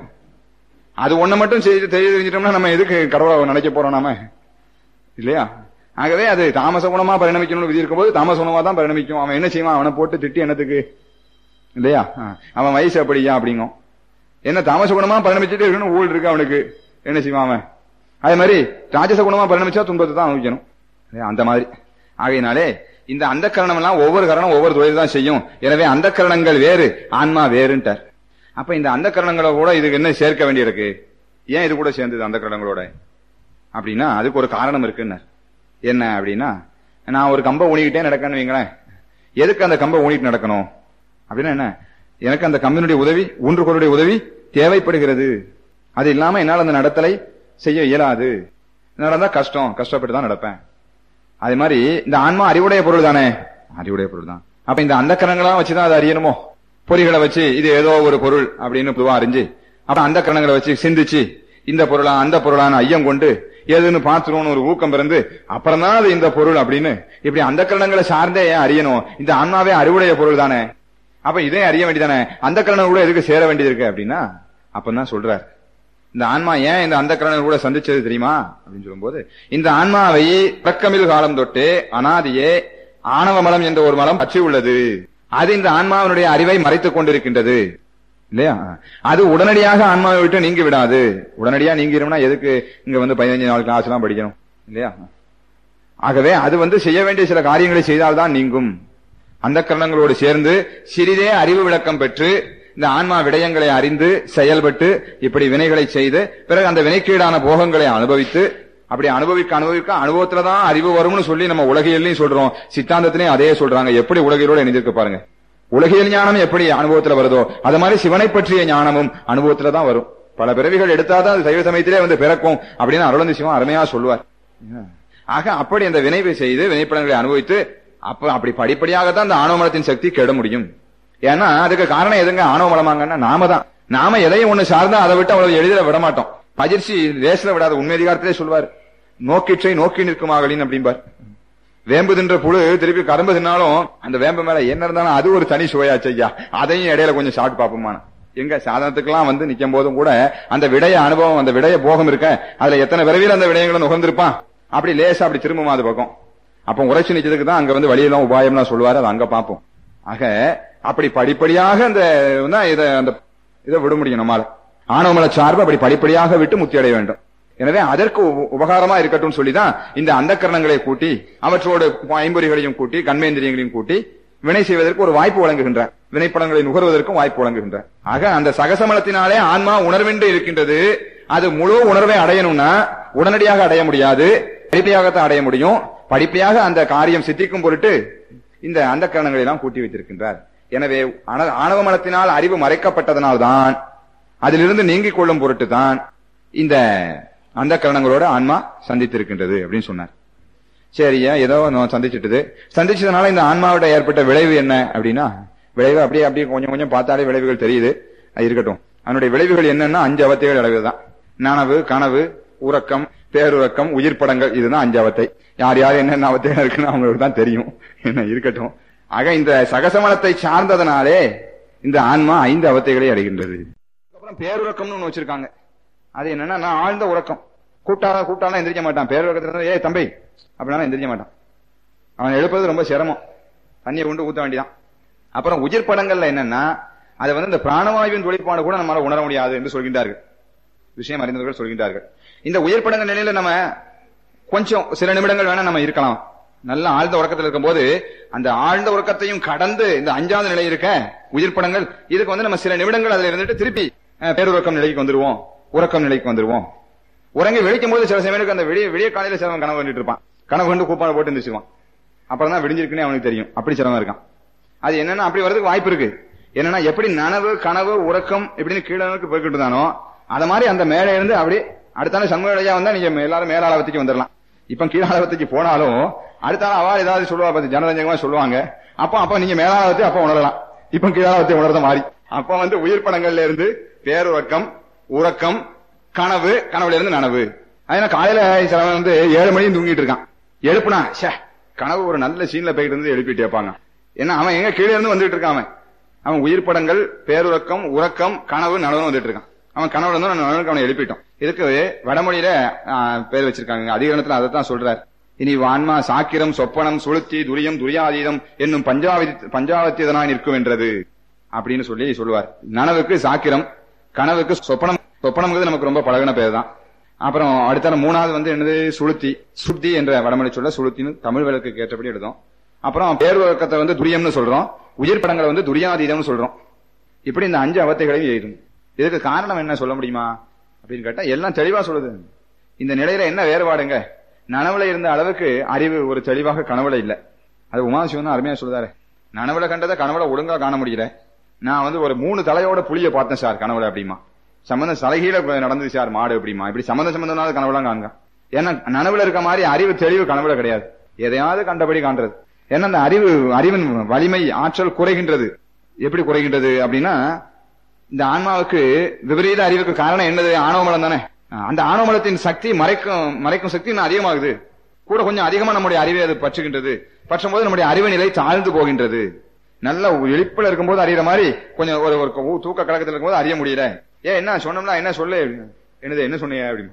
அது ஒண்ணு மட்டும் செய்து தெரிய தெரிஞ்சிட்டோம்னா நம்ம எதுக்கு கடவுளை நினைக்க போறோம் நாம இல்லையா ஆகவே அது தாமச குணமா பரிணமிக்கணும்னு விதி இருக்கும்போது தாமச குணமா தான் பரிணமிக்கும் அவன் என்ன செய்வான் அவனை போட்டு திட்டி என்னத்துக்கு இல்லையா ஆ. அவன் வயசு அப்படியா அப்படிங்கும் என்ன தாமச குணமா பரிணமிச்சுட்டு இருக்கணும் ஊழல் இருக்கு அவனுக்கு என்ன செய்வான் அவன் அதே மாதிரி ராஜச குணமா பரிணமிச்சா துன்பத்தை தான் அனுபவிக்கணும் இல்லையா? அந்த மாதிரி ஆகையினாலே இந்த அந்த கரணம் எல்லாம் ஒவ்வொரு கரணம் ஒவ்வொரு தொழில் தான் செய்யும் எனவே அந்த கரணங்கள் வேறு ஆன்மா வேறுன்ட்டார் அப்ப இந்த அந்த கரணங்களை கூட இதுக்கு என்ன சேர்க்க வேண்டியிருக்கு ஏன் இது கூட சேர்ந்தது அந்த கரணங்களோட அப்படின்னா அதுக்கு ஒரு காரணம் இருக்குன்னு என்ன அப்படின்னா நான் ஒரு கம்பை ஊனிக்கிட்டே நடக்கன்னு வைங்களேன் எதுக்கு அந்த கம்பை ஊனிட்டு நடக்கணும் அப்படின்னா என்ன எனக்கு அந்த கம்பினுடைய உதவி ஊன்றுகோளுடைய உதவி தேவைப்படுகிறது அது இல்லாம என்னால் அந்த நடத்தலை செய்ய இயலாது நடந்தா கஷ்டம் கஷ்டப்பட்டு தான் நடப்பேன் அதே மாதிரி இந்த ஆன்மா அறிவுடைய பொருள் தானே அறிவுடைய பொருள் தான் அப்ப இந்த அந்த கரணங்களா வச்சுதான் அதை அறியணுமோ பொறிகளை வச்சு இது ஏதோ ஒரு பொருள் அப்படின்னு பொதுவா அறிஞ்சு அப்புறம் அந்த கரணங்களை வச்சு சிந்திச்சு இந்த பொருளா அந்த பொருளான ஐயம் கொண்டு எதுன்னு பார்த்துருவோம்னு ஒரு ஊக்கம் பிறந்து அப்புறம் தான் அது இந்த பொருள் அப்படின்னு இப்படி அந்த கரணங்களை சார்ந்தே ஏன் அறியணும் இந்த ஆன்மாவே அறிவுடைய பொருள் தானே அப்ப இதே அறிய வேண்டியதானே அந்த கரணம் கூட எதுக்கு சேர வேண்டியது இருக்கு அப்படின்னா அப்பதான் சொல்றார் இந்த ஆன்மா ஏன் இந்த அந்த கரணம் கூட சந்திச்சது தெரியுமா அப்படின்னு சொல்லும்போது இந்த ஆன்மாவை பிறக்கமில் காலம் தொட்டு அனாதியே ஆணவ மலம் என்ற ஒரு மலம் பற்றி உள்ளது அது இந்த ஆன்மாவினுடைய அறிவை மறைத்துக் கொண்டிருக்கின்றது இல்லையா அது உடனடியாக ஆன்மாவை விட்டு நீங்கி விடாது உடனடியா நீங்கிரும்னா எதுக்கு இங்க வந்து பதினஞ்சு நாள் கிளாஸ் எல்லாம் படிக்கணும் இல்லையா ஆகவே அது வந்து செய்ய வேண்டிய சில காரியங்களை செய்தால்தான் நீங்கும் அந்த கரணங்களோடு சேர்ந்து சிறிதே அறிவு விளக்கம் பெற்று இந்த ஆன்மா விடயங்களை அறிந்து செயல்பட்டு இப்படி வினைகளை செய்து பிறகு அந்த வினைக்கீடான போகங்களை அனுபவித்து அப்படி அனுபவிக்க அனுபவிக்க அனுபவத்துல தான் அறிவு வரும்னு சொல்லி நம்ம உலகியல்லையும் சொல்றோம் சித்தாந்தத்திலையும் அதே சொல்றாங்க எப்படி உலகியலோட இணைந்திருக்கு பாருங்க உலகியல் ஞானம் எப்படி அனுபவத்துல வருதோ அது மாதிரி சிவனை பற்றிய ஞானமும் அனுபவத்துல தான் வரும் பல பிறவிகள் எடுத்தாதான் அது சைவ சமயத்திலே வந்து பிறக்கும் அப்படின்னு அருளந்தி சிவம் அருமையா சொல்லுவார் ஆக அப்படி அந்த வினைவை செய்து வினைப்படங்களை அனுபவித்து அப்ப அப்படி படிப்படியாக தான் அந்த ஆணவ மலத்தின் சக்தி கெட முடியும் ஏன்னா அதுக்கு காரணம் எதுங்க ஆணவ மலமாங்கன்னா நாம தான் நாம எதையும் ஒண்ணு சார்ந்தா அதை விட்டு அவ்வளவு எளிதில் விட மாட்டோம் பயிற்சி லேசில விடாத உண்மை அதிகாரத்திலே சொல்வார் நோக்கிற்றை நோக்கி நிற்குமாகலின் அப்படிம்பார் வேம்பு தின்ற புழு திருப்பி கரும்பு தின்னாலும் அந்த வேம்பு மேல என்ன இருந்தாலும் அது ஒரு தனி சுவையாச்சு ஐயா அதையும் இடையில கொஞ்சம் சாப்பிட்டு பாப்போமா எங்க சாதனத்துக்கெல்லாம் வந்து நிக்கும் போதும் கூட அந்த விடைய அனுபவம் அந்த விடைய போகம் இருக்க அதுல எத்தனை விரைவில் அந்த விடயங்களை நுகர்ந்திருப்பான் அப்படி லேசா அப்படி திரும்புமா அது பக்கம் அப்ப உரைச்சு நிச்சதுக்கு தான் அங்க வந்து வழியெல்லாம் உபாயம்லாம் சொல்லுவாரு அதை அங்க பார்ப்போம் ஆக அப்படி படிப்படியாக அந்த தான் இதை அந்த இதை விட முடியும் நம்மால ஆணவமல சார்பு அப்படி படிப்படியாக விட்டு முத்தி அடைய வேண்டும் எனவே அதற்கு உப- உபகாரமா இருக்கட்டும் சொல்லிதான் இந்த அந்தக்கரணங்களை கூட்டி அவற்றோடு ஐம்பொறிகளையும் கூட்டி கண்மேந்திரியங்களையும் கூட்டி வினை செய்வதற்கு ஒரு வாய்ப்பு வழங்குகின்றார் வினைப்படங்களை நுகர்வதற்கும் வாய்ப்பு வழங்குகின்றார் ஆக அந்த சகசமலத்தினாலே ஆன்மா உணர்வின்றி இருக்கின்றது அது முழு உணர்வை அடையணும்னா உடனடியாக அடைய முடியாது படிப்படியாகத்தான் அடைய முடியும் படிப்படியாக அந்த காரியம் சித்திக்கும் பொருட்டு இந்த அந்த கரணங்களை எல்லாம் கூட்டி வைத்திருக்கின்றார் எனவே ஆண- ஆணவ மலத்தினால் அறிவு மறைக்கப்பட்டதனால்தான் அதிலிருந்து நீங்கிக் கொள்ளும் பொருட்டு தான் இந்த அந்த கரணங்களோட ஆன்மா சந்தித்திருக்கின்றது அப்படின்னு சொன்னார் சரியா ஏதோ நான் சந்திச்சிட்டது சந்திச்சதுனால இந்த ஆன்மாவோட ஏற்பட்ட விளைவு என்ன அப்படின்னா விளைவு அப்படியே அப்படியே கொஞ்சம் கொஞ்சம் பார்த்தாலே விளைவுகள் தெரியுது அது இருக்கட்டும் அதனுடைய விளைவுகள் என்னன்னா அஞ்சு அவத்தைகள் அளவுதான் நனவு கனவு உறக்கம் பேருறக்கம் உயிர் படங்கள் இதுதான் அஞ்சு அவத்தை யார் யார் என்னென்ன அவத்தைகள் இருக்குன்னு அவங்களுக்கு தான் தெரியும் என்ன இருக்கட்டும் ஆக இந்த சகசமலத்தை சார்ந்ததனாலே இந்த ஆன்மா ஐந்து அவத்தைகளை அடைகின்றது அப்புறம் பேருறக்கம்னு ஒண்ணு வச்சிருக்காங்க அது என்னன்னா நான் ஆழ்ந்த உறக்கம் கூட்டாளா கூட்டாளா எந்திரிக்க மாட்டான் பேருறக்கத்துல ஏய் தம்பி அப்படின்னா எந்திரிக்க மாட்டான் அவன் எழுப்பது ரொம்ப சிரமம் தண்ணியை கொண்டு ஊத்த வேண்டியதான் அப்புறம் உயிர் படங்கள்ல என்னன்னா அதை வந்து இந்த பிராணவாயுவின் தொழிற்பாடு கூட நம்மளால உணர முடியாது என்று சொல்கின்றார்கள் விஷயம் அறிந்தவர்கள் சொல்கின்றார்கள் இந்த உயிர் படங்கள் நிலையில நம்ம கொஞ்சம் சில நிமிடங்கள் வேணா நம்ம இருக்கலாம் நல்ல ஆழ்ந்த உறக்கத்தில் இருக்கும்போது அந்த ஆழ்ந்த உறக்கத்தையும் கடந்து இந்த அஞ்சாவது நிலை இருக்க உயிர் படங்கள் இதுக்கு வந்து நம்ம சில நிமிடங்கள் அதுல இருந்துட்டு திருப்பி அஹ், பேருறக்கம் நிலைக்கு வந்துருவோம் உறக்கம் நிலைக்கு வந்துருவோம் உறங்கி விழிக்கும் போது சில சமயத்துக்கு அந்த விடிய விடிய காலையில சிலவன் கனவு கண்டுட்டு இருப்பான் கனவு கண்டு கூப்பாடு போட்டு இருந்துச்சுவான் அப்புறம் தான் விடிஞ்சிருக்குன்னு அவனுக்கு தெரியும் அப்படி சிரமம் இருக்கான் அது என்னன்னா அப்படி வர்றதுக்கு வாய்ப்பு இருக்கு என்னன்னா எப்படி நனவு கனவு உறக்கம் இப்படின்னு கீழே நோக்கி போய்கிட்டு இருந்தானோ அத மாதிரி அந்த மேலே இருந்து அப்படி அடுத்தாலும் சண்முகையா வந்தா நீங்க எல்லாரும் மேலாளவத்துக்கு வந்துடலாம் இப்ப கீழாளவத்துக்கு போனாலும் அடுத்தாலும் அவா ஏதாவது சொல்லுவா பத்தி ஜனரஞ்சகமா சொல்லுவாங்க அப்ப அப்ப நீங்க மேலாளவத்தை அப்ப உணரலாம் இப்ப கீழாளவத்தை உணர்ந்த மாதிரி அப்ப வந்து உயிர் படங்கள்ல இருந்து பேருறக்கம் உறக்கம் கனவு கனவுல இருந்து நனவு அதனால காலையில சிலவன் வந்து ஏழு மணியும் தூங்கிட்டு இருக்கான் எழுப்புனா ச்சே கனவு ஒரு நல்ல சீன்ல போயிட்டு இருந்து எழுப்பிட்டு கேட்பாங்க ஏன்னா அவன் எங்க கீழே இருந்து வந்துட்டு இருக்கான் அவன் அவன் உயிர் படங்கள் பேருறக்கம் உறக்கம் கனவு நனவுன்னு வந்துட்டு இருக்கான் அவன் கனவுல இருந்து நனவுக்கு அவனை எழுப்பிட்டோம் இதுக்கு வடமொழியில ஆ, பேர் வச்சிருக்காங்க அதிகரணத்துல அதை தான் சொல்றார் இனி வான்மா சாக்கிரம் சொப்பனம் சுளுத்தி துரியம் துரியாதீதம் என்னும் பஞ்சாவதி பஞ்சாவத்தியதனாய் நிற்கும் என்றது அப்படின்னு சொல்லி சொல்லுவார் நனவுக்கு சாக்கிரம் கனவுக்கு சொப்பனம் சொப்பனம்ங்கிறது நமக்கு ரொம்ப பழகின பேர் தான் அப்புறம் அடுத்த மூணாவது வந்து என்னது சுளுத்தி சுத்தி என்ற வடமொழி சொல்ல சுளுத்தின்னு தமிழ் வழக்கு ஏற்றபடி எழுதும் அப்புறம் பேர் வழக்கத்தை வந்து துரியம்னு சொல்றோம் உயிர் படங்களை வந்து துரியாதீதம்னு சொல்றோம் இப்படி இந்த அஞ்சு அவத்தைகளையும் எழுதும் இதுக்கு காரணம் என்ன சொல்ல முடியுமா அப்படின்னு கேட்டா எல்லாம் தெளிவா சொல்லுது இந்த நிலையில என்ன வேறுபாடுங்க நனவுல இருந்த அளவுக்கு அறிவு ஒரு தெளிவாக கனவுல இல்ல அது உமாசிவன் அருமையா சொல்லுதாரு நனவுல கண்டதை கனவுல ஒழுங்கா காண முடியல நான் வந்து ஒரு மூணு தலையோட புளிய பார்த்தேன் சார் கனவுல அப்படிமா சம்பந்தம் தலைகீழ நடந்தது சார் மாடு அப்படிமா இப்படி சம்பந்த சம்பந்தம்னால கனவுலாம் காண்க ஏன்னா நனவுல இருக்க மாதிரி அறிவு தெளிவு கனவுல கிடையாது எதையாவது கண்டபடி காண்றது ஏன்னா அந்த அறிவு அறிவின் வலிமை ஆற்றல் குறைகின்றது எப்படி குறைகின்றது அப்படின்னா இந்த ஆன்மாவுக்கு விபரீத அறிவுக்கு காரணம் என்னது ஆணவமலம் தானே அந்த ஆணவமலத்தின் சக்தி மறைக்கும் மறைக்கும் சக்தி இன்னும் அதிகமாகுது கூட கொஞ்சம் அதிகமா நம்முடைய அறிவை அது பற்றுகின்றது பற்றும் போது நம்முடைய அறிவு நிலை தாழ்ந்து போகின்றது நல்ல எழுப்பில் இருக்கும்போது அறிகிற மாதிரி கொஞ்சம் ஒரு ஒரு ஊ- தூக்க கழகத்தில் இருக்கும்போது அறிய முடியல ஏன் என்ன சொன்னோம்னா என்ன சொல்லு என்னது என்ன சொன்னீங்க அப்படின்னு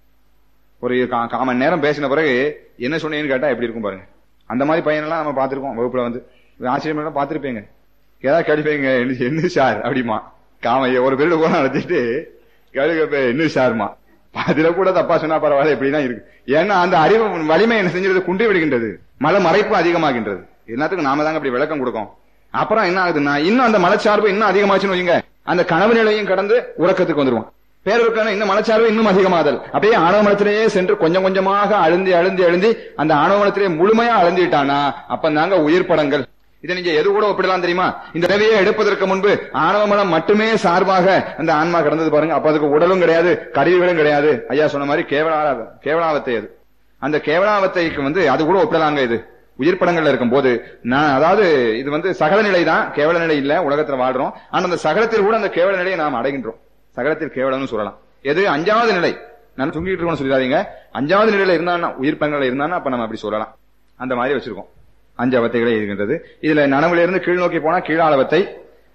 ஒரு கா- காமன் நேரம் பேசின பிறகு என்ன சொன்னீங்கன்னு கேட்டா எப்படி இருக்கும் பாருங்க அந்த மாதிரி பையனெல்லாம் நம்ம பார்த்திருக்கோம் வகுப்புல வந்து ஆச்சரியம் பார்த்திருப்பீங்க ஏதாவது கேள்விப்பீங்க என்ன என்ன சார் அப்படிமா காம ஒரு பேரோட கூட நடத்திட்டு கேள்வி கேட்பேன் என்ன சார்மா அதுல கூட தப்பா சொன்னா பரவாயில்ல இப்படிதான் இருக்கு ஏன்னா அந்த அறிவு வலிமை என்ன செஞ்சிருது குன்றி விடுகின்றது மல மறைப்பு அதிகமாகின்றது எல்லாத்துக்கும் நாம தாங்க அப்படி விளக்கம் கொடுக்கும் அப்புறம் என்ன ஆகுதுன்னா இன்னும் அந்த மலச்சார்பு இன்னும் அதிகமாச்சுன்னு வைங்க அந்த கனவு நிலையும் கடந்து உறக்கத்துக்கு வந்துருவோம் பேருக்கான இன்னும் மலச்சார்பு இன்னும் அதிகமாதல் அப்படியே ஆணவ மலத்திலேயே சென்று கொஞ்சம் கொஞ்சமாக அழுந்தி அழுந்தி அழுந்தி அந்த ஆணவ மலத்திலே முழுமையா அழுந்திட்டானா அப்ப நாங்க உயிர் படங்கள் இதை நீங்க எது கூட ஒப்பிடலாம் தெரியுமா இந்த பிறவியை எடுப்பதற்கு முன்பு ஆணவ மலம் மட்டுமே சார்பாக அந்த ஆன்மா கடந்தது பாருங்க அப்ப அதுக்கு உடலும் கிடையாது கருவிகளும் கிடையாது ஐயா சொன்ன மாதிரி கேவலா கேவலாவத்தை அது அந்த கேவலாவத்தைக்கு வந்து அது கூட ஒப்பிடலாங்க இது உயிர் படங்கள்ல இருக்கும்போது நான் அதாவது இது வந்து சகல நிலை தான் கேவல நிலை இல்ல உலகத்துல வாழ்றோம் ஆனா அந்த சகலத்தில் கூட அந்த கேவல நிலையை நாம் அடைகின்றோம் சகலத்தில் கேவலம்னு சொல்லலாம் எது அஞ்சாவது நிலை நான் தூங்கிட்டு இருக்கோம்னு சொல்லிடாதீங்க அஞ்சாவது நிலையில இருந்தான்னா உயிர் படங்கள்ல இருந்தான்னா அப்ப நம்ம அப்படி சொல்லலாம் அந்த மாதிரி வச்சிருக்கோம் அஞ்சு அவத்தைகளே இருக்கின்றது இதுல நனவுல இருந்து கீழ் நோக்கி போனா கீழாளவத்தை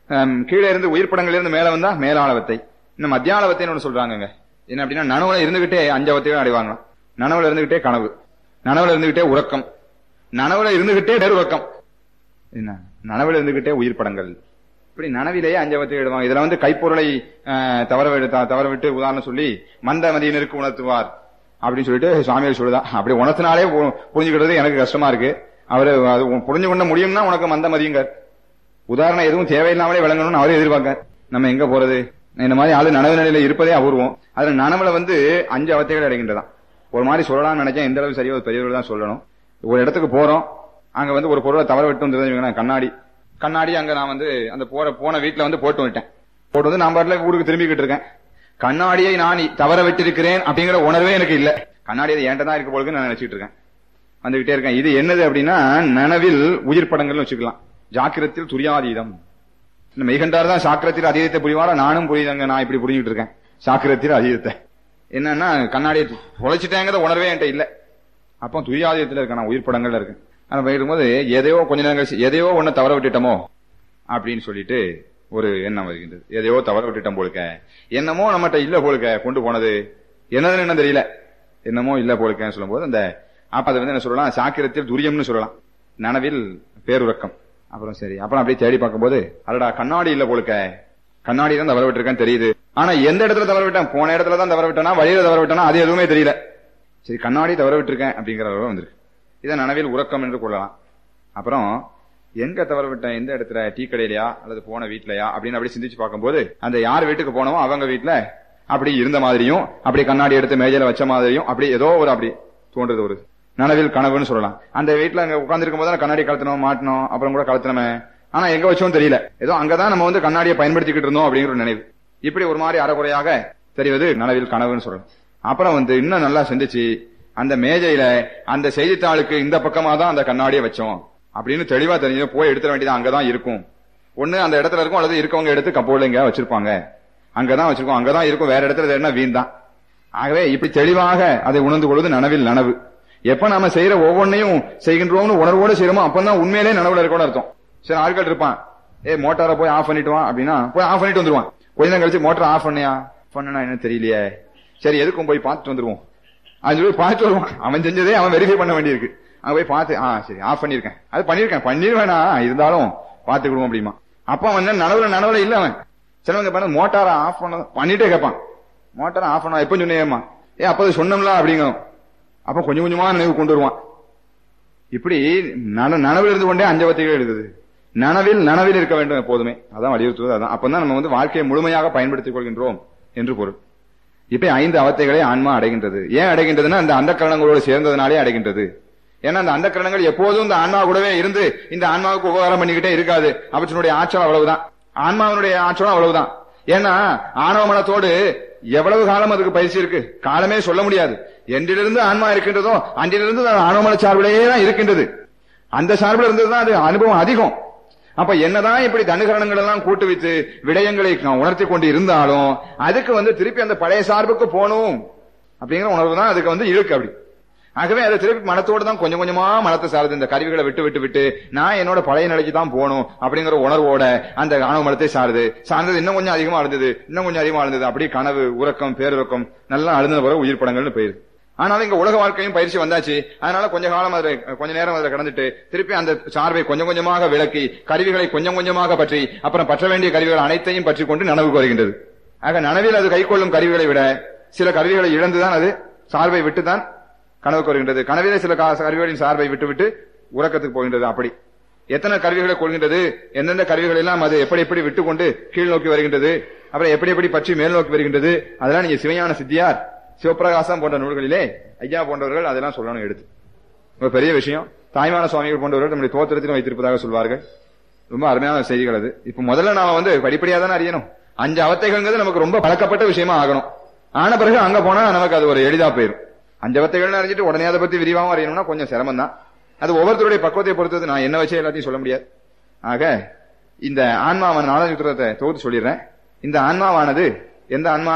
ஹம், கீழே இருந்து உயிர் படங்கள்ல இருந்து மேல வந்தா மேலாளவத்தை இன்னும் மத்தியாளவத்தைன்னு ஒண்ணு சொல்றாங்கங்க என்ன அப்படின்னா நனவுல இருந்துகிட்டே அஞ்சவத்தையும் அடைவாங்க நனவுல இருந்துகிட்டே கனவு நனவுல இருந்துகிட்டே உறக்கம் நனவுல இருந்துகிட்டே பேருறக்கம் என்ன நனவுல இருந்துகிட்டே உயிர் படங்கள் இப்படி நனவிலேயே அஞ்சவத்தை எழுதுவாங்க இதுல வந்து கைப்பொருளை அஹ், தவற விட்டு த- தவற விட்டு உதாரணம் சொல்லி மந்த மதியினருக்கு உணர்த்துவார் அப்படின்னு சொல்லிட்டு சுவாமிகள் சொல்லுதா அப்படி உணர்த்தினாலே பு- புரிஞ்சுக்கிறது எனக்கு கஷ்டமா இருக்கு அவரு அது உன் புரிஞ்சு கொள்ள முடியும்னா உனக்கு மந்த மதியுங்க உதாரணம் எதுவும் தேவையில்லாமலே விளங்கணும்னு அவரே எதிர்பார்க்க நம்ம எங்க போறது இந்த மாதிரி ஆளு நனவு நிலையில இருப்பதே அபூர்வம் அதுல நனவுல வந்து அஞ்சு அவத்தைகள் அடைகின்றதான் ஒரு மாதிரி சொல்லலாம்னு நினைச்சேன் எந்த அளவு சரியோ பெரியவர்கள் தான் சொல்லணும் ஒரு இடத்துக்கு போறோம் அங்க வந்து ஒரு பொருளை தவற விட்டு வந்து கண்ணாடி கண்ணாடி அங்க நான் வந்து அந்த போற போன வீட்டுல வந்து போட்டு வந்துட்டேன் போட்டு வந்து நான் பாட்டுல ஊருக்கு திரும்பிக்கிட்டு இருக்கேன் கண்ணாடியை நான் தவற விட்டிருக்கிறேன் அப்படிங்கிற உணர்வே எனக்கு இல்ல கண்ணாடி அது என்கிட்ட தான் இருக்க போலுக்கு நான் நினைச்சிட்டு இருக்கேன் வந்துகிட்டே இருக்கேன் இது என்னது அப்படின்னா நனவில் உயிர் படங்கள்னு வச்சுக்கலாம் ஜாக்கிரத்தில் துரியாதீதம் இந்த மெய்கண்டார் தான் சாக்கிரத்தில் அதீதத்தை புரிவாரா நானும் புரியுதாங்க நான் இப்படி புரிஞ்சுட்டு இருக்கேன் சாக்கிரத்தில் அதீதத்தை என்னன்னா கண்ணாடியை தொலைச்சிட்டேங்கிற உணர்வே என்கிட்ட இல்ல அப்போ துரியாதீதத்துல இருக்கேன் நான் உயிர் படங்கள்ல இருக்கேன் ஆனா போயிடும்போது எதையோ கொஞ்ச நேரம் கழிச்சு எதையோ ஒண்ணு தவற விட்டுட்டோமோ அப்படின்னு சொல்லிட்டு ஒரு எண்ணம் வருகின்றது எதையோ தவற விட்டுட்டோம் போலுக்க என்னமோ நம்மகிட்ட இல்ல போலுக்க கொண்டு போனது என்னதுன்னு என்ன தெரியல என்னமோ இல்ல போலுக்கன்னு சொல்லும்போது அந்த அப்ப அதை வந்து என்ன சொல்லலாம் சாக்கிரத்தில் துரியம்னு சொல்லலாம் நனவில் பேருறக்கம் அப்புறம் சரி அப்புறம் அப்படியே தேடி பார்க்கும்போது அடடா கண்ணாடி இல்ல போலுக்க கண்ணாடி தான் தவற விட்டுருக்கேன்னு தெரியுது ஆனா எந்த இடத்துல தவற விட்டேன் போன இடத்துல தான் தவற விட்டேனா வழியில தவற விட்டேனா அது எதுவுமே தெரியல சரி கண்ணாடி தவற விட்டுருக்கேன் அப்படிங்கிற அளவு வந்திருக்கு இதை நனவில் உறக்கம் என்று கொள்ளலாம் அப்புறம் எங்க தவற விட்டேன் எந்த இடத்துல டீ கடையிலயா அல்லது போன வீட்லயா அப்படின்னு அப்படி சிந்திச்சு பார்க்கும்போது அந்த யார் வீட்டுக்கு போனோமோ அவங்க வீட்ல அப்படி இருந்த மாதிரியும் அப்படி கண்ணாடி எடுத்து மேஜையில வச்ச மாதிரியும் அப்படி ஏதோ ஒரு அப்படி தோன்றது ஒரு நனவில் கனவுன்னு சொல்லலாம் அந்த வீட்ல அங்க உட்கார்ந்திருக்கும் போது கண்ணாடி கலத்தணும் மாட்டணும் அப்புறம் கூட கலத்தணுமே ஆனா எங்க வச்சோம் தெரியல ஏதோ அங்கதான் நம்ம வந்து கண்ணாடியை பயன்படுத்திக்கிட்டு இருந்தோம் அப்படிங்கிற ஒரு நினைவு இப்படி ஒரு மாதிரி அறகுறையாக தெரிவது நனவில் கனவுன்னு சொல்லலாம் அப்புறம் வந்து இன்னும் நல்லா சிந்திச்சு அந்த மேஜையில அந்த செய்தித்தாளுக்கு இந்த பக்கமா தான் அந்த கண்ணாடியை வச்சோம் அப்படின்னு தெளிவா தெரிஞ்சு போய் எடுத்துட வேண்டியது அங்கதான் இருக்கும் ஒண்ணு அந்த இடத்துல இருக்கும் அல்லது இருக்கவங்க எடுத்து கப்போர்ட்ல எங்க வச்சிருப்பாங்க அங்கதான் வச்சிருக்கோம் அங்கதான் இருக்கும் வேற இடத்துல தேடினா வீண் தான் ஆகவே இப்படி தெளிவாக அதை உணர்ந்து கொள்வது நனவில் நனவு எப்ப நாம செய்யற ஒவ்வொன்னையும் செய்கின்றோம்னு உணர்வோட செய்யறோமோ அப்பதான் உண்மையிலே நனவுல இருக்கணும் அர்த்தம் சரி ஆட்கள் இருப்பான் ஏ மோட்டாரை போய் ஆஃப் பண்ணிட்டு வா அப்படின்னா போய் ஆஃப் பண்ணிட்டு வந்துருவான் கொஞ்ச நேரம் கழிச்சு மோட்டார் ஆஃப் பண்ணியா பண்ணனா என்ன தெரியலையே சரி எதுக்கும் போய் பார்த்துட்டு வந்துருவோம் அது போய் பார்த்துட்டு வருவான் அவன் செஞ்சதே அவன் வெரிஃபை பண்ண வேண்டியிருக்கு அவன் போய் பார்த்து ஆ சரி ஆஃப் பண்ணிருக்கேன் அது பண்ணிருக்கேன் பண்ணிருவேனா இருந்தாலும் பாத்துக்கிடுவோம் அப்படிமா அப்ப அவன் என்ன நனவுல நனவுல இல்ல அவன் சிலவங்க பண்ண மோட்டாரை ஆஃப் பண்ண பண்ணிட்டே கேட்பான் மோட்டாரை ஆஃப் பண்ண எப்ப சொன்னேம்மா ஏ அப்போது சொன்னோம்ல அப்படிங்கும் அப்ப கொஞ்சம் கொஞ்சமா நினைவு கொண்டு வருவான் இப்படி நன- நனவில் இருந்து கொண்டே அஞ்சவத்தைகள் எழுதுது நனவில் நனவில் இருக்க வேண்டும் எப்போதுமே அதான் வலியுறுத்துவது அதான் அப்பதான் நம்ம வந்து வாழ்க்கையை முழுமையாக பயன்படுத்திக் கொள்கின்றோம் என்று பொருள் இப்ப ஐந்து அவத்தைகளை ஆன்மா அடைகின்றது ஏன் அடைகின்றதுன்னா அந்த அந்த கரணங்களோடு சேர்ந்ததுனாலே அடைகின்றது ஏன்னா அந்த அந்த கரணங்கள் எப்போதும் இந்த ஆன்மா கூடவே இருந்து இந்த ஆன்மாவுக்கு உபகாரம் பண்ணிக்கிட்டே இருக்காது அவற்றினுடைய ஆற்றல் அவ்வளவுதான் ஆன்மாவினுடைய ஆற்றலும் அவ்வளவுதான் ஏன்னா ஆணவ மனத்தோடு எவ்வளவு காலம் அதுக்கு பயிற்சி இருக்கு காலமே சொல்ல முடியாது என்றிலிருந்து ஆன்மா இருக்கின்றதோ அன்றிலிருந்து அது ஆணவ மன சார்பிலேயே தான் இருக்கின்றது அந்த சார்பில் இருந்ததுதான் அது அனுபவம் அதிகம் அப்ப என்னதான் இப்படி தனுகரணங்கள் எல்லாம் கூட்டு வைத்து விடயங்களை உணர்த்தி கொண்டு இருந்தாலும் அதுக்கு வந்து திருப்பி அந்த பழைய சார்புக்கு போகணும் அப்படிங்கிற உணர்வு தான் அதுக்கு வந்து இழுக்கு அப்படி ஆகவே அதை திருப்பி மனத்தோடு தான் கொஞ்சம் கொஞ்சமா மனத்தை சார்ந்து இந்த கருவிகளை விட்டு விட்டு விட்டு நான் என்னோட பழைய நிலைக்கு தான் போகணும் அப்படிங்கிற உணர்வோட அந்த ஆணவ மனத்தை சாருது சார்ந்தது இன்னும் கொஞ்சம் அதிகமா இருந்தது இன்னும் கொஞ்சம் அதிகமா இருந்தது அப்படி கனவு உறக்கம் பேருறக்கம் நல்லா அழுந்த பிறகு உயிர் படங்கள்னு போயிருது ஆனாலும் இங்க உலக வாழ்க்கையும் பயிற்சி வந்தாச்சு அதனால கொஞ்ச காலம் அதுல கொஞ்ச நேரம் அதுல கடந்துட்டு திருப்பி அந்த சார்பை கொஞ்சம் கொஞ்சமாக விளக்கி கருவிகளை கொஞ்சம் கொஞ்சமாக பற்றி அப்புறம் பற்ற வேண்டிய கருவிகள் அனைத்தையும் பற்றி கொண்டு நனவுக்கு வருகின்றது ஆக நனவில் அது கைக்கொள்ளும் கருவிகளை விட சில கருவிகளை இழந்துதான் அது சார்பை விட்டுதான் கனவுக்கு வருகின்றது கனவிலே சில கா- கருவிகளின் சார்பை விட்டுவிட்டு உறக்கத்துக்கு போகின்றது அப்படி எத்தனை கருவிகளை கொள்கின்றது எந்தெந்த கருவிகள் எல்லாம் அது எப்படி எப்படி விட்டு கொண்டு கீழ் நோக்கி வருகின்றது அப்புறம் எப்படி எப்படி பற்றி மேல் நோக்கி வருகின்றது அதெல்லாம் நீங்க சிவஞான சித்தியார் சிவபிரகாசம் போன்ற நூல்களிலே ஐயா போன்றவர்கள் அதெல்லாம் சொல்லணும் எடுத்து ரொம்ப பெரிய விஷயம் தாய்மான சுவாமிகள் போன்றவர்கள் நம்முடைய தோத்திரத்திலும் வைத்திருப்பதாக சொல்வார்கள் ரொம்ப அருமையான செய்திகள் அது இப்ப முதல்ல நாம வந்து படிப்படியா தானே அறியணும் அஞ்சு அவத்தைகள்ங்கிறது நமக்கு ரொம்ப பழக்கப்பட்ட விஷயமா ஆகணும் ஆன பிறகு அங்க போனா நமக்கு அது ஒரு எளிதா போயிரும் அஞ்சு அவத்தைகள்னு அறிஞ்சிட்டு உடனே அதை பத்தி விரிவாகவும் அறியணும்னா கொஞ்சம் சிரமம் தான் அது ஒவ்வொருத்தருடைய பக்குவத்தை பொறுத்தது நான் என்ன வச்சு எல்லாத்தையும் சொல்ல முடியாது ஆக இந்த ஆன்மாவன் நாலாவது சூத்திரத்தை தொகுத்து சொல்லிடுறேன் இந்த ஆன்மாவானது எந்த ஆன்மா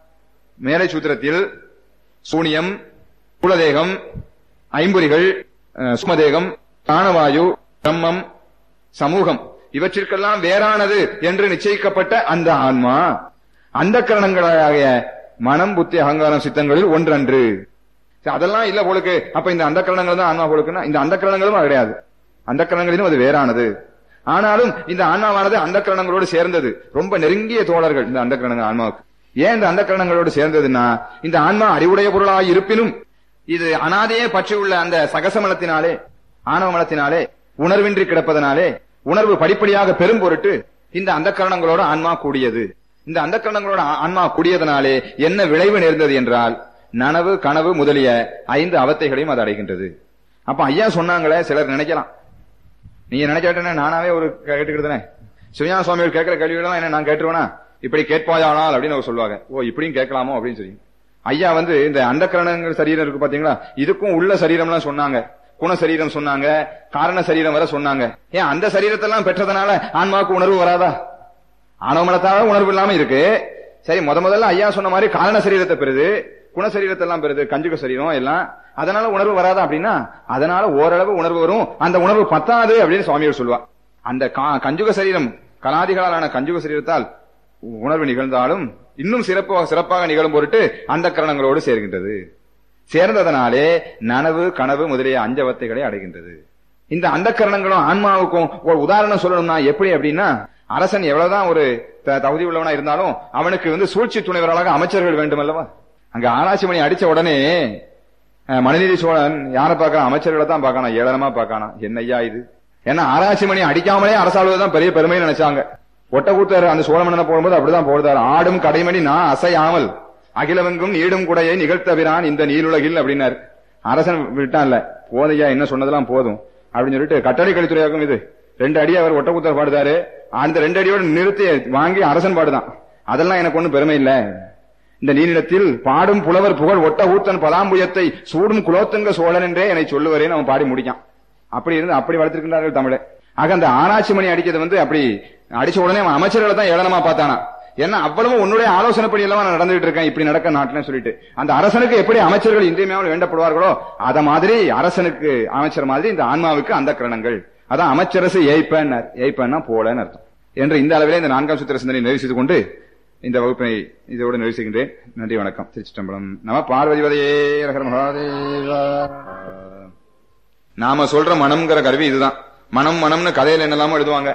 மேலை சூத்திரத்தில் சூனியம் குலதேகம் ஐம்பொறிகள் அஹ், சுமதேகம் பிராணவாயு பிரம்மம் சமூகம் இவற்றிற்கெல்லாம் வேறானது என்று நிச்சயிக்கப்பட்ட அந்த ஆன்மா அந்த கரணங்களாகிய மனம் புத்தி அகங்காரம் சித்தங்களில் ஒன்றன்று சரி, அதெல்லாம் இல்ல போலுக்கு அப்ப இந்த அந்த கரணங்கள் தான் ஆன்மா போலுக்குன்னா இந்த அந்த கரணங்களும் கிடையாது அந்த கரணங்களிலும் அது வேறானது ஆனாலும் இந்த ஆன்மாவானது அந்த கரணங்களோடு சேர்ந்தது ரொம்ப நெருங்கிய தோழர்கள் இந்த அந்த கரணங்கள் ஆன்மாவுக்கு ஏன் இந்த அந்த கரணங்களோடு சேர்ந்ததுன்னா இந்த ஆன்மா அறிவுடைய பொருளாய் இருப்பினும் இது அனாதையே பற்றியுள்ள அந்த சகசமலத்தினாலே ஆணவ மலத்தினாலே உணர்வின்றி கிடப்பதனாலே உணர்வு படிப்படியாக பெரும் பொருட்டு இந்த அந்த கரணங்களோட ஆன்மா கூடியது இந்த அந்த கரணங்களோட ஆ- ஆன்மா கூடியதனாலே என்ன விளைவு நேர்ந்தது என்றால் நனவு கனவு முதலிய ஐந்து அவத்தைகளையும் அது அடைகின்றது அப்ப ஐயா சொன்னாங்களே சிலர் நினைக்கலாம் நீங்க நினைக்காட்டே நானாவே ஒரு கேட்டுக்கிட்டுதானே சிவஞான சுவாமிகள் கேட்கிற கேள்விகள் என்ன நான் கேட்டுருவேனா இப்படி கேட்பாயானால் அப்படின்னு அவர் சொல்லுவாங்க ஓ இப்படியும் கேட்கலாமோ அப்படின்னு சொல்லி ஐயா வந்து இந்த அந்த கரணங்கள் சரீரம் இருக்கு பாத்தீங்களா இதுக்கும் உள்ள சரீரம்லாம் சொன்னாங்க குண சரீரம் சொன்னாங்க காரண சரீரம் வர சொன்னாங்க ஏன் அந்த சரீரத்தெல்லாம் பெற்றதனால ஆன்மாவுக்கு உணர்வு வராதா ஆணவமலத்தால உணர்வு இல்லாம இருக்கு சரி முத முதல்ல ஐயா சொன்ன மாதிரி காரண சரீரத்தை பெறுது குண சரீரத்தை எல்லாம் பெறுது கஞ்சுக சரீரம் எல்லாம் அதனால உணர்வு வராதா அப்படின்னா அதனால ஓரளவு உணர்வு வரும் அந்த உணர்வு பத்தாது அப்படின்னு சுவாமிகள் சொல்லுவா அந்த கா- கஞ்சுக சரீரம் கலாதிகளாலான கஞ்சுக சரீரத்தால் உணர்வு நிகழ்ந்தாலும் இன்னும் சிறப்பாக சிறப்பாக நிகழும் பொருட்டு அந்த கரணங்களோடு சேர்கின்றது சேர்ந்ததனாலே நனவு கனவு முதலிய அஞ்சவத்தைகளை அடைகின்றது இந்த அந்த கரணங்களும் ஆன்மாவுக்கும் ஒரு உதாரணம் சொல்லணும்னா எப்படி அப்படின்னா அரசன் எவ்வளவுதான் ஒரு த- தகுதி உள்ளவனா இருந்தாலும் அவனுக்கு வந்து சூழ்ச்சி துணைவர்களாக அமைச்சர்கள் வேண்டும் அல்லவா அங்க ஆராய்ச்சி மணி அடிச்ச உடனே அஹ், மனுநீதி சோழன் யாரை பார்க்கறான் அமைச்சர்களை தான் பார்க்கணும் ஏளனமா பார்க்கணும் என்னய்யா இது ஏன்னா ஆராய்ச்சி மணி அடிக்காமலே அரசாளுவதுதான் பெரிய பெருமைன்னு நினைச்சாங்க ஒட்டக்கூத்தர் அந்த சோழ மன்னனை போடும்போது அப்படிதான் போடுதார் ஆடும் கடைமணி நான் அசையாமல் அகிலவெங்கும் ஈடும் குடையை நிகழ்த்தவிரான் இந்த நீலுலகில் அப்படின்னாரு அரசன் விட்டான்ல போதையா என்ன சொன்னதெல்லாம் போதும் அப்படின்னு சொல்லிட்டு கட்டளை கழித்துறையாகும் இது ரெண்டு அடி அவர் ஒட்டக்கூத்தர் பாடுதாரு அந்த ரெண்டு அடியோட நிறுத்தி வாங்கி அரசன் பாடுதான் அதெல்லாம் எனக்கு ஒண்ணும் பெருமை இல்ல இந்த நீரிடத்தில் பாடும் புலவர் புகழ் ஒட்ட ஊத்தன் பதாம்புயத்தை சூடும் குலோத்தங்க சோழன் என்றே என்னை சொல்லுவரேன்னு அவன் பாடி முடிக்கான் அப்படி இருந்து அப்படி வளர்த்திருக்கின்றார்கள் தமிழை ஆக அந்த ஆராய்ச்சி மணி அடிக்கிறது வந்து அப்படி அடிச்ச உடனே அவன் அமைச்சர்களை தான் ஏளனமா பார்த்தானா ஏன்னா அவ்வளவு உன்னுடைய ஆலோசனைப்படி எல்லாம் நான் நடந்துட்டு இருக்கேன் இப்படி நடக்க நாட்டுல சொல்லிட்டு அந்த அரசனுக்கு எப்படி அமைச்சர்கள் இன்றியமையாமல் வேண்டப்படுவார்களோ அத மாதிரி அரசனுக்கு அமைச்சர் மாதிரி இந்த ஆன்மாவுக்கு அந்த கிரணங்கள் அதான் அமைச்சரசு ஏய்ப்பன்னார் ஏய்ப்பன்னா போலன்னு அர்த்தம் என்று இந்த அளவிலே இந்த நான்காம் சுத்திர சிந்தனை நிறைவு செய்து கொண்டு இந்த வகுப்பை இதோடு நிறைவு செய்கின்றேன் நன்றி வணக்கம் திருச்சிட்டம்பலம் நம பார்வதிவதையே ரகர மகாதேவா நாம சொல்ற மனம்ங்கிற கருவி இதுதான் மனம் மனம்னு கதையில என்னெல்லாமோ எழுதுவாங்க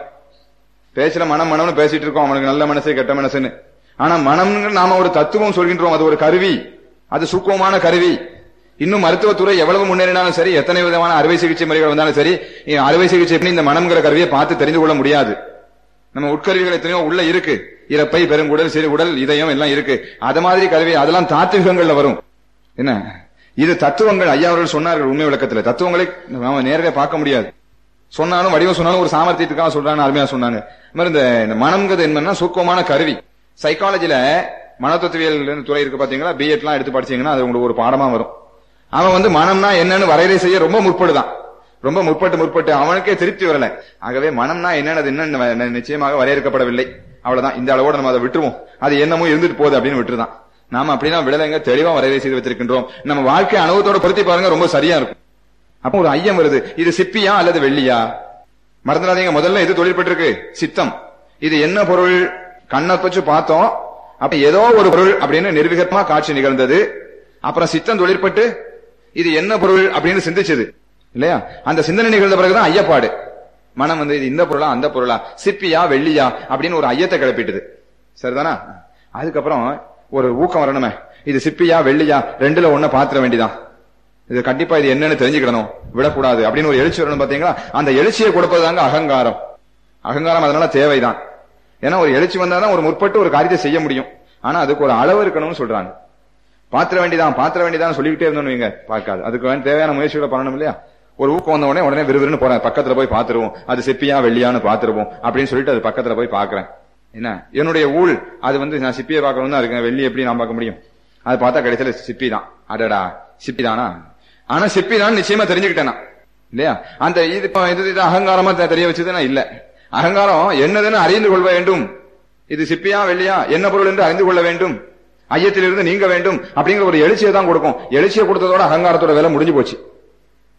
பேசுற மனம் மனம்னு பேசிட்டு இருக்கோம் அவனுக்கு நல்ல மனசு கெட்ட மனசுன்னு ஆனா மனம்னு நாம ஒரு தத்துவம் சொல்கின்றோம் அது ஒரு கருவி அது சூக்குவமான கருவி இன்னும் மருத்துவத்துறை எவ்வளவு முன்னேறினாலும் சரி எத்தனை விதமான அறுவை சிகிச்சை முறைகள் வந்தாலும் சரி இ- அறுவை சிகிச்சை பண்ணி இந்த மனம்ங்கிற கருவியை பார்த்து தெரிந்து கொள்ள முடியாது நம்ம உட்கருவிகள் எத்தனையோ உள்ள இருக்கு இறப்பை பெருங்குடல் சிறுகுடல் இதயம் எல்லாம் இருக்கு அது மாதிரி கருவி அதெல்லாம் தாத்விகங்கள்ல வரும் என்ன இது தத்துவங்கள் ஐயா அவர்கள் சொன்னார்கள் உண்மை விளக்கத்துல தத்துவங்களை நாம நேரடியாக பார்க்க முடியாது சொன்னாலும் வடிவம் சொன்னாலும் ஒரு சாமர்த்தியத்துக்காக சொல்றாங்க அருமையா சொன்னாங்க இந்த மாதிரி இந்த இந்த மனம்ங்கிறது என்னன்னா சூக்கமான கருவி சைக்காலஜில மனத்தத்துவியல் துறை இருக்கு பாத்தீங்களா பிஎட் எல்லாம் எடுத்து படிச்சீங்கன்னா அது உங்களுக்கு ஒரு பாடமா வரும் அவன் வந்து மனம்னா என்னன்னு வரையறை செய்ய ரொம்ப முற்படுதான் ரொம்ப முற்பட்டு முற்பட்டு அவனுக்கே திருப்தி வரல ஆகவே மனம்னா என்னன்னு என்னன்னு வ- நிச்சயமாக வரையறுக்கப்படவில்லை அவ்வளவுதான் இந்த அளவோட நம்ம அதை விட்டுருவோம் அது என்னமோ இருந்துட்டு போகுது அப்படின்னு விட்டுருதான் நாம அப்படின்னா விடலைங்க தெளிவா வரையறை செய்து வச்சிருக்கின்றோம் நம்ம வாழ்க்கை அனுபவத்தோட பொருத்தி பாருங்க ரொம்ப சரியா இருக்கும் அப்ப ஒரு ஐயம் வருது இது சிப்பியா அல்லது வெள்ளியா மறந்துடாதீங்க முதல்ல எது தொழிற்பட்டிருக்கு சித்தம் இது என்ன பொருள் கண்ணை வச்சு பார்த்தோம் அப்ப ஏதோ ஒரு பொருள் அப்படின்னு நிர்விகமா காட்சி நிகழ்ந்தது அப்புறம் சித்தம் தொழிற்பட்டு இது என்ன பொருள் அப்படின்னு சிந்திச்சது இல்லையா அந்த சிந்தனை நிகழ்ந்த பிறகுதான் ஐயப்பாடு மனம் வந்து இது இந்த பொருளா அந்த பொருளா சிப்பியா வெள்ளியா அப்படின்னு ஒரு ஐயத்தை கிளப்பிட்டுது சரிதானா அதுக்கப்புறம் ஒரு ஊக்கம் வரணுமே இது சிப்பியா வெள்ளியா ரெண்டுல ஒண்ண பாத்திர வேண்டிதான் இது கண்டிப்பா இது என்னன்னு தெரிஞ்சுக்கிடணும் விடக்கூடாது அப்படின்னு ஒரு எழுச்சி வரணும் பாத்தீங்களா அந்த எழுச்சியை கொடுப்பதுதாங்க அகங்காரம் அகங்காரம் அதனால தேவைதான் ஏன்னா ஒரு எழுச்சி வந்தாதான் ஒரு முற்பட்டு ஒரு காரியத்தை செய்ய முடியும் ஆனா அதுக்கு ஒரு அளவு இருக்கணும்னு சொல்றாங்க பாத்திர வேண்டிதான் பாத்திர வேண்டிதான் சொல்லிக்கிட்டே இருந்தோம் வைங்க பார்க்காது அதுக்கு வேண்டிய தேவையான முயற்சிகளை பண்ணணும் இல்லையா ஒரு ஊக்கம் வந்த உடனே உடனே விறுவிறுன்னு போறேன் பக்கத்துல போய் பாத்துருவோம் அது சிப்பியா வெள்ளியான்னு பாத்துருவோம் அப்படின்னு சொல்லிட்டு அது பக்கத்துல போய் பாக்குறேன் என்ன என்னுடைய ஊழ் அது வந்து நான் சிப்பியை பார்க்கணும் தான் இருக்கேன் வெள்ளி எப்படி நான் பார்க்க முடியும் அது பார்த்தா கடைசியில சிப்பி தான் அடடா சிப்பி தானா ஆனா சிப்பி தான் நிச்சயமா தெரிஞ்சுக்கிட்டேன் நான். இல்லையா அந்த இது இப்ப இது இது அகங்காரமா தெ- தெரிய வச்சதுன்னா இல்ல அகங்காரம் என்னதுன்னு அறிந்து கொள்ள வேண்டும் இது சிப்பியா வெள்ளியா என்ன பொருள் என்று அறிந்து கொள்ள வேண்டும் ஐயத்திலிருந்து நீங்க வேண்டும் அப்படிங்கிற ஒரு எழுச்சியை தான் கொடுக்கும் எழுச்சியை கொடுத்ததோட அகங்காரத்தோட வேலை முடிஞ்சு போச்சு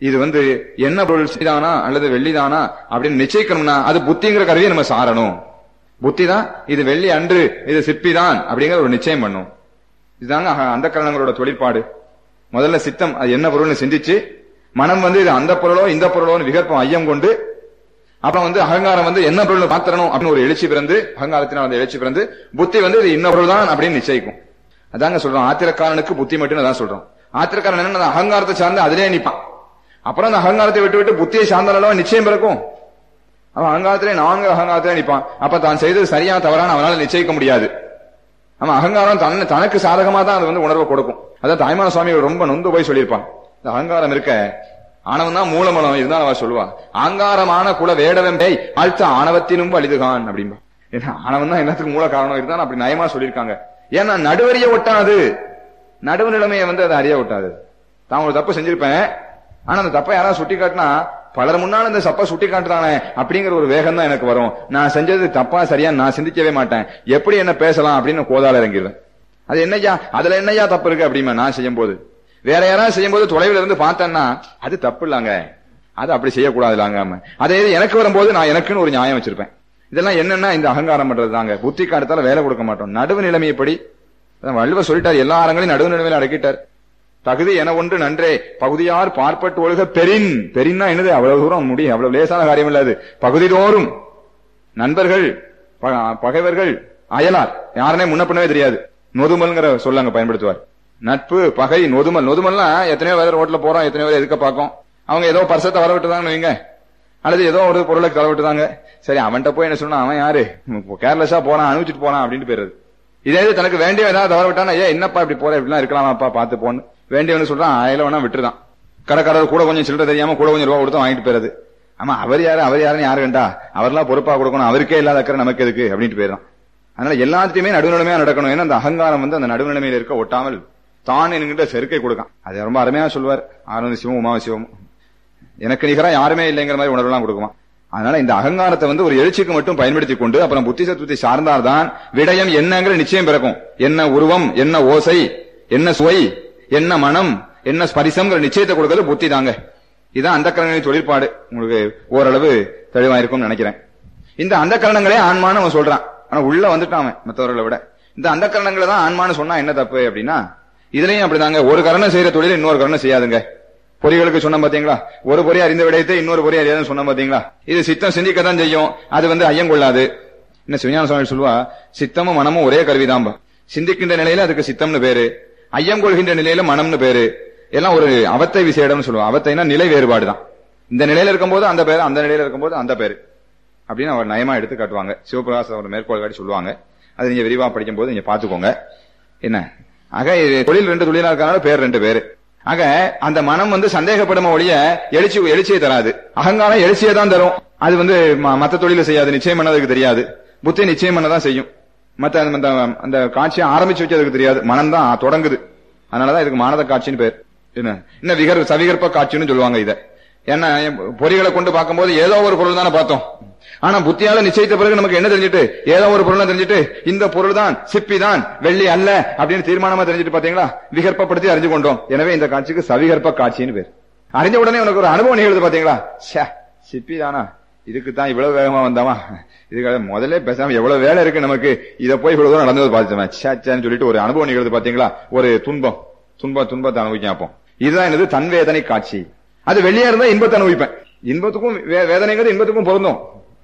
இது வந்து என்ன பொருள் சீதானா அல்லது வெள்ளிதானா அப்படின்னு நிச்சயிக்கணும்னா அது புத்திங்கிற கருவியை நம்ம சாரணும் புத்தி தான் இது வெள்ளி அன்று இது சிற்பிதான் அப்படிங்கிற ஒரு நிச்சயம் பண்ணும் இதுதாங்க அந்த கரணங்களோட தொழிற்பாடு முதல்ல சித்தம் அது என்ன பொருள்னு சிந்திச்சு மனம் வந்து இது அந்த பொருளோ இந்த பொருளோன்னு விகற்பம் ஐயம் கொண்டு அப்புறம் வந்து அகங்காரம் வந்து என்ன பொருள் பாத்திரணும் அப்படின்னு ஒரு எழுச்சி பிறந்து அகங்காரத்தினால் வந்து எழுச்சி பிறந்து புத்தி வந்து இது இன்ன பொருள் தான் அப்படின்னு நிச்சயிக்கும் அதாங்க சொல்றோம் ஆத்திரக்காரனுக்கு புத்தி மட்டும் அதான் சொல்றோம் ஆத்திரக்காரன் என்ன அந்த அகங்காரத்தை சார்ந்து அதிலே நிப்பான் அப்புறம் அந்த அகங்காரத்தை விட்டு விட்டு புத்தியை சார்ந்தாலும் நிச்சயம் பிறக்கும் அவன் அகங்காரத்திலே நான்கு அகங்காரத்திலே நிப்பான் அப்ப தான் செய்தது சரியா தவறான அவனால நிச்சயிக்க முடியாது அவன் அகங்காரம் தன்னை தனக்கு சாதகமா தான் அது வந்து உணர்வை கொடுக்கும் அதான் தாய்மான சுவாமி ரொம்ப நொந்து போய் சொல்லியிருப்பான் இந்த அகங்காரம் இருக்க ஆணவம் தான் மூலமலம் இருந்தாலும் அவன் சொல்லுவா ஆங்காரமான குல வேடவெம்பை ஆழ்த்த ஆணவத்தினும் வலிதுகான் அப்படின்பா ஏன்னா ஆணவம் தான் எல்லாத்துக்கும் மூல காரணம் இருந்தாலும் அப்படி நயமா சொல்லியிருக்காங்க ஏன்னா நடுவறிய ஒட்டாது நடுவு நிலைமையை வந்து அதை அறிய ஒட்டாது தான் ஒரு தப்பு செஞ்சிருப்பேன் ஆனா அந்த தப்பை யாராவது சுட்டி காட்டினா பலர் முன்னால இந்த தப்பை சுட்டி காட்டுறானே அப்படிங்கிற ஒரு வேகம் தான் எனக்கு வரும் நான் செஞ்சது தப்பா சரியா நான் சிந்திக்கவே மாட்டேன் எப்படி என்ன பேசலாம் அப்படின்னு கோதால இறங்கிடுவேன் அது என்னய்யா அதுல என்னய்யா தப்பு இருக்கு அப்படிமா நான் செய்யும் போது வேற யாராவது செய்யும் போது தொலைவில் இருந்து பார்த்தேன்னா அது தப்பு இல்லங்க அது அப்படி செய்யக்கூடாதுலாங்க அதே இது எனக்கு வரும்போது நான் எனக்குன்னு ஒரு நியாயம் வச்சிருப்பேன் இதெல்லாம் என்னன்னா இந்த அகங்காரம் பண்றது தாங்க புத்தி காட்டத்தால வேலை கொடுக்க மாட்டோம் நடுவு நிலைமைப்படி வள்ளுவர் சொல்லிட்டார் எல்லா அரங்களையும் நடுவு நிலைமையில அடக்கிட்டார் தகுதி என ஒன்று நன்றே பகுதியார் பார்ப்பட்டு ஒழுக பெரின் பெரின்னா என்னது அவ்வளவு தூரம் முடியும் அவ்வளவு லேசான காரியம் இல்லாது பகுதிதோறும் நண்பர்கள் பகைவர்கள் அயலார் யாருனே முன்ன பண்ணவே தெரியாது நொதுமல்ங்கிற சொல்லாங்க பயன்படுத்துவார் நட்பு பகை நொதுமல் நொதுமல்லாம் எத்தனையோ பேர் ரோட்ல போறோம் எத்தனையோ பேர் எதுக்க பார்க்கும் அவங்க ஏதோ பர்சத்தை வர விட்டுதாங்கன்னு வைங்க அல்லது ஏதோ ஒரு பொருளை தர விட்டுதாங்க சரி அவன்கிட்ட போய் என்ன சொன்னா அவன் யாரு கேர்லெஸ்ஸா போறான் அனுப்பிச்சிட்டு போறான் அப்படின்ட்டு போயிருது இதே இது தனக்கு வேண்டிய ஏதாவது தவற விட்டானா ஏன் என்னப்பா இப்படி போற இப்படிலாம் இருக்கலாமாப்பா பார்த்து போன்னு வேண்டியவனு சொல்றான் ஆயில வேணா விட்டுருதான் கடைக்காரர் கூட கொஞ்சம் சில்லற தெரியாம கூட கொஞ்சம் ரூபா கொடுத்து வாங்கிட்டு போயிருது ஆமா அவர் யாரு அவர் யாருன்னு யாரு கண்டா அவர்லாம் பொறுப்பா கொடுக்கணும் அவருக்கே இல்லாத அக்கறை நமக்கு எதுக்கு அப்படின்ட்டு போயிடும் அதனால எல்லாத்தையுமே நடுநிலைமையா நடக்கணும் ஏன்னா அந்த அகங்காரம் வந்து அந்த நடுநிலைமையில இருக்க ஒட்டாமல் தான் என்கிட்ட செருக்கை கொடுக்கான் அது ரொம்ப அருமையா சொல்வார் ஆனந்த சிவம் உமா சிவம் எனக்கு நிகரா யாருமே இல்லைங்கிற மாதிரி உணர்வுலாம் கொடுக்குமா அதனால இந்த அகங்காரத்தை வந்து ஒரு எழுச்சிக்கு மட்டும் பயன்படுத்தி கொண்டு அப்புறம் புத்தி சத்துவத்தை சார்ந்தால்தான் விடயம் என்னங்கிற நிச்சயம் பிறக்கும் என்ன உருவம் என்ன ஓசை என்ன சுவை என்ன மனம் என்ன ஸ்பரிசம்ங்கிற நிச்சயத்தை கொடுக்கறது புத்தி தாங்க இதுதான் அந்த கரணங்களின் தொழிற்பாடு உங்களுக்கு ஓரளவு தெளிவா இருக்கும்னு நினைக்கிறேன் இந்த அந்த கரணங்களே ஆன்மான்னு அவன் சொல்றான் ஆனா உள்ள வந்துட்டான் அவன் மற்றவர்களை விட இந்த அந்த கரணங்களை தான் ஆன்மான்னு சொன்னா என்ன தப்பு அப்படின்னா இதுலயும் அப்படிதாங்க ஒரு கரணம் செய்யற தொழில் இன்னொரு கரணம் செய்யாதுங்க பொறிகளுக்கு சொன்ன பாத்தீங்களா ஒரு பொறி அறிந்த விடயத்தை இன்னொரு பொறி அறியாதுன்னு சொன்ன பாத்தீங்களா இது சித்தம் சிந்திக்கத்தான் செய்யும் அது வந்து ஐயம் கொள்ளாது என்ன சிவஞான சுவாமி சொல்லுவா சித்தமும் மனமும் ஒரே கருவிதான்பா சிந்திக்கின்ற நிலையில அதுக்கு சித்தம்னு பேரு ஐயம் கொள்கின்ற நிலையில மனம்னு பேரு எல்லாம் ஒரு அவத்தை விசேடம்னு சொல்லுவோம் அவத்தைனா நிலை வேறுபாடு தான் இந்த நிலையில இருக்கும்போது அந்த பேரு அந்த நிலையில இருக்கும்போது அந்த பேரு அப்படின்னு அவர் நயமா எடுத்து காட்டுவாங்க சிவபிரகாச அவர் மேற்கோள் காட்டி சொல்லுவாங்க அது நீங்க விரிவா படிக்கும் போது நீங்க பாத்துக்கோங்க என்ன ஆக இது தொழில் ரெண்டு தொழிலா இருக்கனால பேர் ரெண்டு பேரு ஆக அந்த மனம் வந்து சந்தேகப்படும் ஒழிய எழுச்சி எழுச்சியை தராது அகங்காரம் எழுச்சியை தான் தரும் அது வந்து ம- மத்த தொழில செய்யாது நிச்சயம் பண்ணதுக்கு தெரியாது புத்தி நிச்சயம் பண்ணதான் செய்யும் மத்த அந்த- அந்த- அந்த காட்சியை ஆரம்பிச்சு வச்சதுக்கு தெரியாது மனம் தான் தொடங்குது அதனாலதான் இதுக்கு மானத காட்சின்னு பேர் என்ன இன்னும் விகர் சவிகற்ப காட்சின்னு சொல்லுவாங்க இத ஏன்னா பொறிகளை கொண்டு பார்க்கும்போது ஏதோ ஒரு பொருள் தானே பார்த்தோம் ஆனா புத்தியால நிச்சயித்த பிறகு நமக்கு என்ன தெரிஞ்சுட்டு ஏதோ ஒரு பொருள் தெரிஞ்சுட்டு இந்த பொருள் தான் சிப்பி தான் வெள்ளி அல்ல அப்படின்னு தீர்மானமா தெரிஞ்சுட்டு பாத்தீங்களா விகற்பப்படுத்தி அறிஞ்சு கொண்டோம் எனவே இந்த காட்சிக்கு சவிகற்ப காட்சின்னு பேர் அறிஞ்ச உடனே உனக்கு ஒரு அனுபவம் நிகழ்து பாத்தீங்களா ச்சே, சிப்பி தானா இதுக்கு தான் இவ்வளவு வேகமா வந்தாமா இதுக்கு முதல்ல பேசாம எவ்வளவு வேலை இருக்கு நமக்கு இத போய் இவ்வளவு தூரம் நடந்தது பாத்துமே சேச்சேன்னு சொல்லிட்டு ஒரு அனுபவம் நிகழ்து பாத்தீங்களா ஒரு துன்பம் துன்பம் துன்பத்தை அனுபவிக்கும் அப்போ இதுதான் எனது தன் வேதனை காட்சி அது வெளியே இருந்தா இன்பத்தை அனுபவிப்பேன் இன்பத்துக்கும் வே- வேதனைங்கிறது இன்பத்துக்கும் பொருந்தும்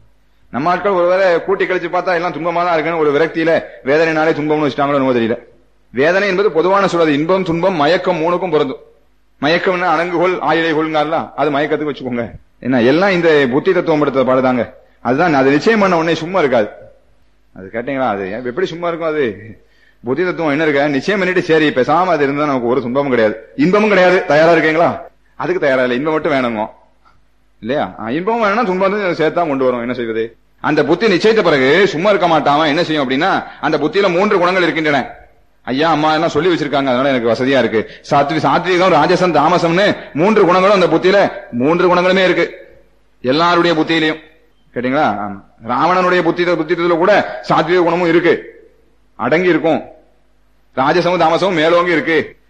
நம்ம ஆட்கள் ஒருவேளை கூட்டி கழிச்சு பார்த்தா எல்லாம் துன்பமா தான் இருக்குன்னு ஒரு விரக்தியில வேதனைனாலே துன்பம்னு வச்சுட்டாங்களோ என்னமோ தெரியல வேதனை என்பது பொதுவான சொல்றது இன்பம் துன்பம் மயக்கம் மூணுக்கும் பொருந்தும் மயக்கம்னா அணங்குகோல் ஆயிலை கொள்ளுங்கலாம் அது மயக்கத்துக்கு வச்சுக்கோங்க என்ன எல்லாம் இந்த புத்தி தத்துவம் படுத்த பாடுதாங்க அதுதான் அது நிச்சயம் பண்ண உடனே சும்மா இருக்காது அது கேட்டீங்களா அது ஏன் எப்படி சும்மா இருக்கும் அது புத்தி தத்துவம் என்ன இருக்க நிச்சயம் பண்ணிட்டு சரி பேசாம அது இருந்தா நமக்கு ஒரு துன்பமும் கிடையாது இன்பமும் கிடையாது தயாரா இருக்கீங்களா அதுக்கு தயாரா இல்லை இன்பம் மட்டும் வேணுங்க இல்லையா ஆ, இன்பமும் வேணும்னா துன்பம் சேர்த்தா கொண்டு வரும் என்ன செய்வது அந்த புத்தி நிச்சயித்த பிறகு சும்மா இருக்க மாட்டாம என்ன செய்யும் அப்படின்னா அந்த புத்தியில மூன்று குணங்கள் இருக்கின்றன ஐயா அம்மா எல்லாம் சொல்லி வச்சிருக்காங்க அதனால எனக்கு வசதியா இருக்கு சாத்வி சாத்விகம் ராஜசம் தாமசம்னு மூன்று குணங்களும் அந்த புத்தியில மூன்று குணங்களுமே இருக்கு எல்லாருடைய புத்தியிலையும் கேட்டீங்களா ஆமா. ராவணனுடைய புத்தி புத்தித்துல கூட சாத்விக குணமும் இருக்கு அடங்கி இருக்கும் ராஜசமும் தாமசமும் மேலோங்கி இருக்கு